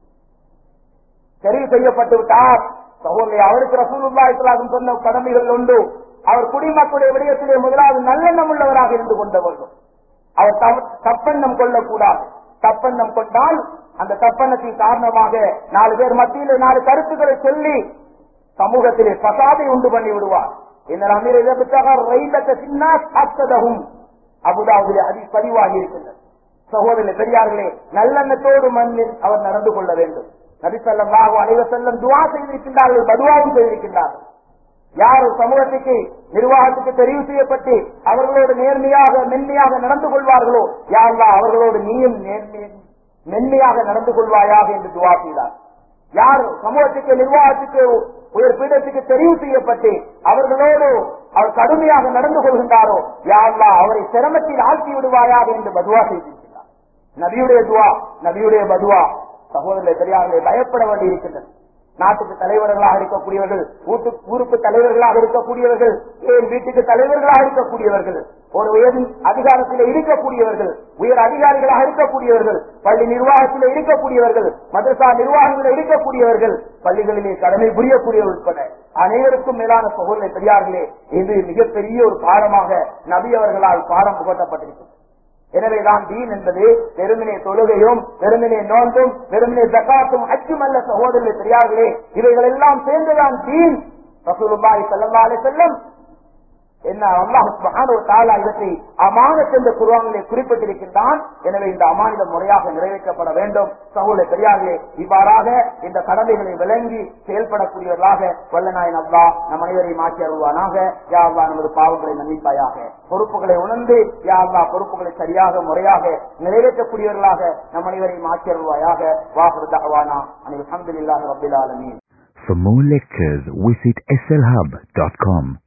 தெரிவு செய்யப்பட்டு விட்டார் சகோதரி அவருக்கு ரசூலுல்லா இஸ்லாம் சொன்ன கடமைகள் உண்டு அவர் குடிமக்களுடைய விடயத்திலே முதலாவது நல்லெண்ணம் உள்ளவராக இருந்து கொண்ட வேண்டும் அவர் தவ- தப்பெண்ணம் கொள்ளக்கூடாது தப்பெண்ணம் கொண்டால் அந்த தப்பெண்ணத்தின் காரணமாக நாலு பேர் மத்தியில் நாலு கருத்துக்களை சொல்லி சமூகத்திலே பசாதை உண்டு பண்ணி விடுவார் இந்த அமீர் இதற்காக ரயிலத்த சின்ன சாத்ததகும் அபுதாபுலே அதி பதிவாகி இருக்கின்றது சகோதரர் பெரியார்களே நல்லெண்ணத்தோடு மண்ணில் அவர் நடந்து கொள்ள வேண்டும் நபிசல்லாஹு அனைவர் செல்லம் துவா செய்திருக்கின்றார்கள் பதுவாவும் செய்திருக்கின்றார்கள் யார் ஒரு சமூகத்துக்கு நிர்வாகத்துக்கு தெரிவு செய்யப்பட்டு அவர்களோடு நேர்மையாக மென்மையாக நடந்து கொள்வார்களோ யாரெல்லாம் அவர்களோடு நீயும் நேர்மை- மென்மையாக நடந்து கொள்வாயாக என்று துவா செய்தார் யார் சமூகத்துக்கு நிர்வாகத்துக்கு உயர் பீடத்துக்கு தெரிவு செய்யப்பட்டு அவர்களோடு அவர் கடுமையாக நடந்து கொள்கின்றாரோ யாரெல்லாம் அவரை சிரமத்தில் ஆழ்த்தி விடுவாயாக என்று பதுவா செய்திருக்கிறார் நபியுடைய துவா நபியுடைய பதுவா சகோதரர்களை பெரியார்களே பயப்பட வேண்டி இருக்கின்றன நாட்டுக்கு தலைவர்களாக இருக்கக்கூடியவர்கள் வீட்டு ஊருக்கு தலைவர்களாக இருக்கக்கூடியவர்கள் ஏன் வீட்டுக்கு தலைவர்களாக இருக்கக்கூடியவர்கள் ஒரு உயர் அதிகாரத்தில் இருக்கக்கூடியவர்கள் உயர் அதிகாரிகளாக இருக்கக்கூடியவர்கள் பள்ளி நிர்வாகத்தில் இருக்கக்கூடியவர்கள் மதரசா நிர்வாகத்தில் இருக்கக்கூடியவர்கள் பள்ளிகளிலே கடமை புரியக்கூடியவர்கள் உட்பட அனைவருக்கும் மேலான சகோதரை பெரியார்களே இது மிகப்பெரிய ஒரு பாடமாக நபி அவர்களால் பாடம் புகட்டப்பட்டிருக்கிறது எனவேதான் தீன் என்பது வெறுமனே தொழுகையும் வெறுமனே நோன்பும் வெறுமனே ஜக்காத்தும் அச்சும் அல்ல சகோதரர்களே பெரியார்களே இவைகள் எல்லாம் சேர்ந்துதான் தீன் ரசூலுல்லாஹி ஸல்லல்லாஹு அலைஹி வஸல்லம் என்ன அல்லாஹ் சுப்ஹானஹு வ தஆலா இவற்றை அமானத் என்ற குர்ஆனிலே குறிப்பிட்டிருக்கின்றான் எனவே இந்த அமானிதம் முறையாக நிறைவேற்றப்பட வேண்டும் சகோதர பெரியார்களே இவ்வாறாக இந்த கடமைகளை விளங்கி செயல்படக்கூடியவர்களாக வல்லநாயன் அல்லாஹ் நம் அனைவரையும் ஆக்கி அருள்வானாக யா அல்லாஹ் நமது பாவங்களை மன்னிப்பாயாக பொறுப்புகளை உணர்ந்து யா அல்லாஹ் பொறுப்புகளை சரியாக முறையாக நிறைவேற்றக்கூடியவர்களாக நம் அனைவரையும் ஆக்கி அருள்வாயாக வாஹரு தகவானா அனில் அஹமதுல்லாஹி ரபில் ஆலமீன் For more lectures, visit slhub.com.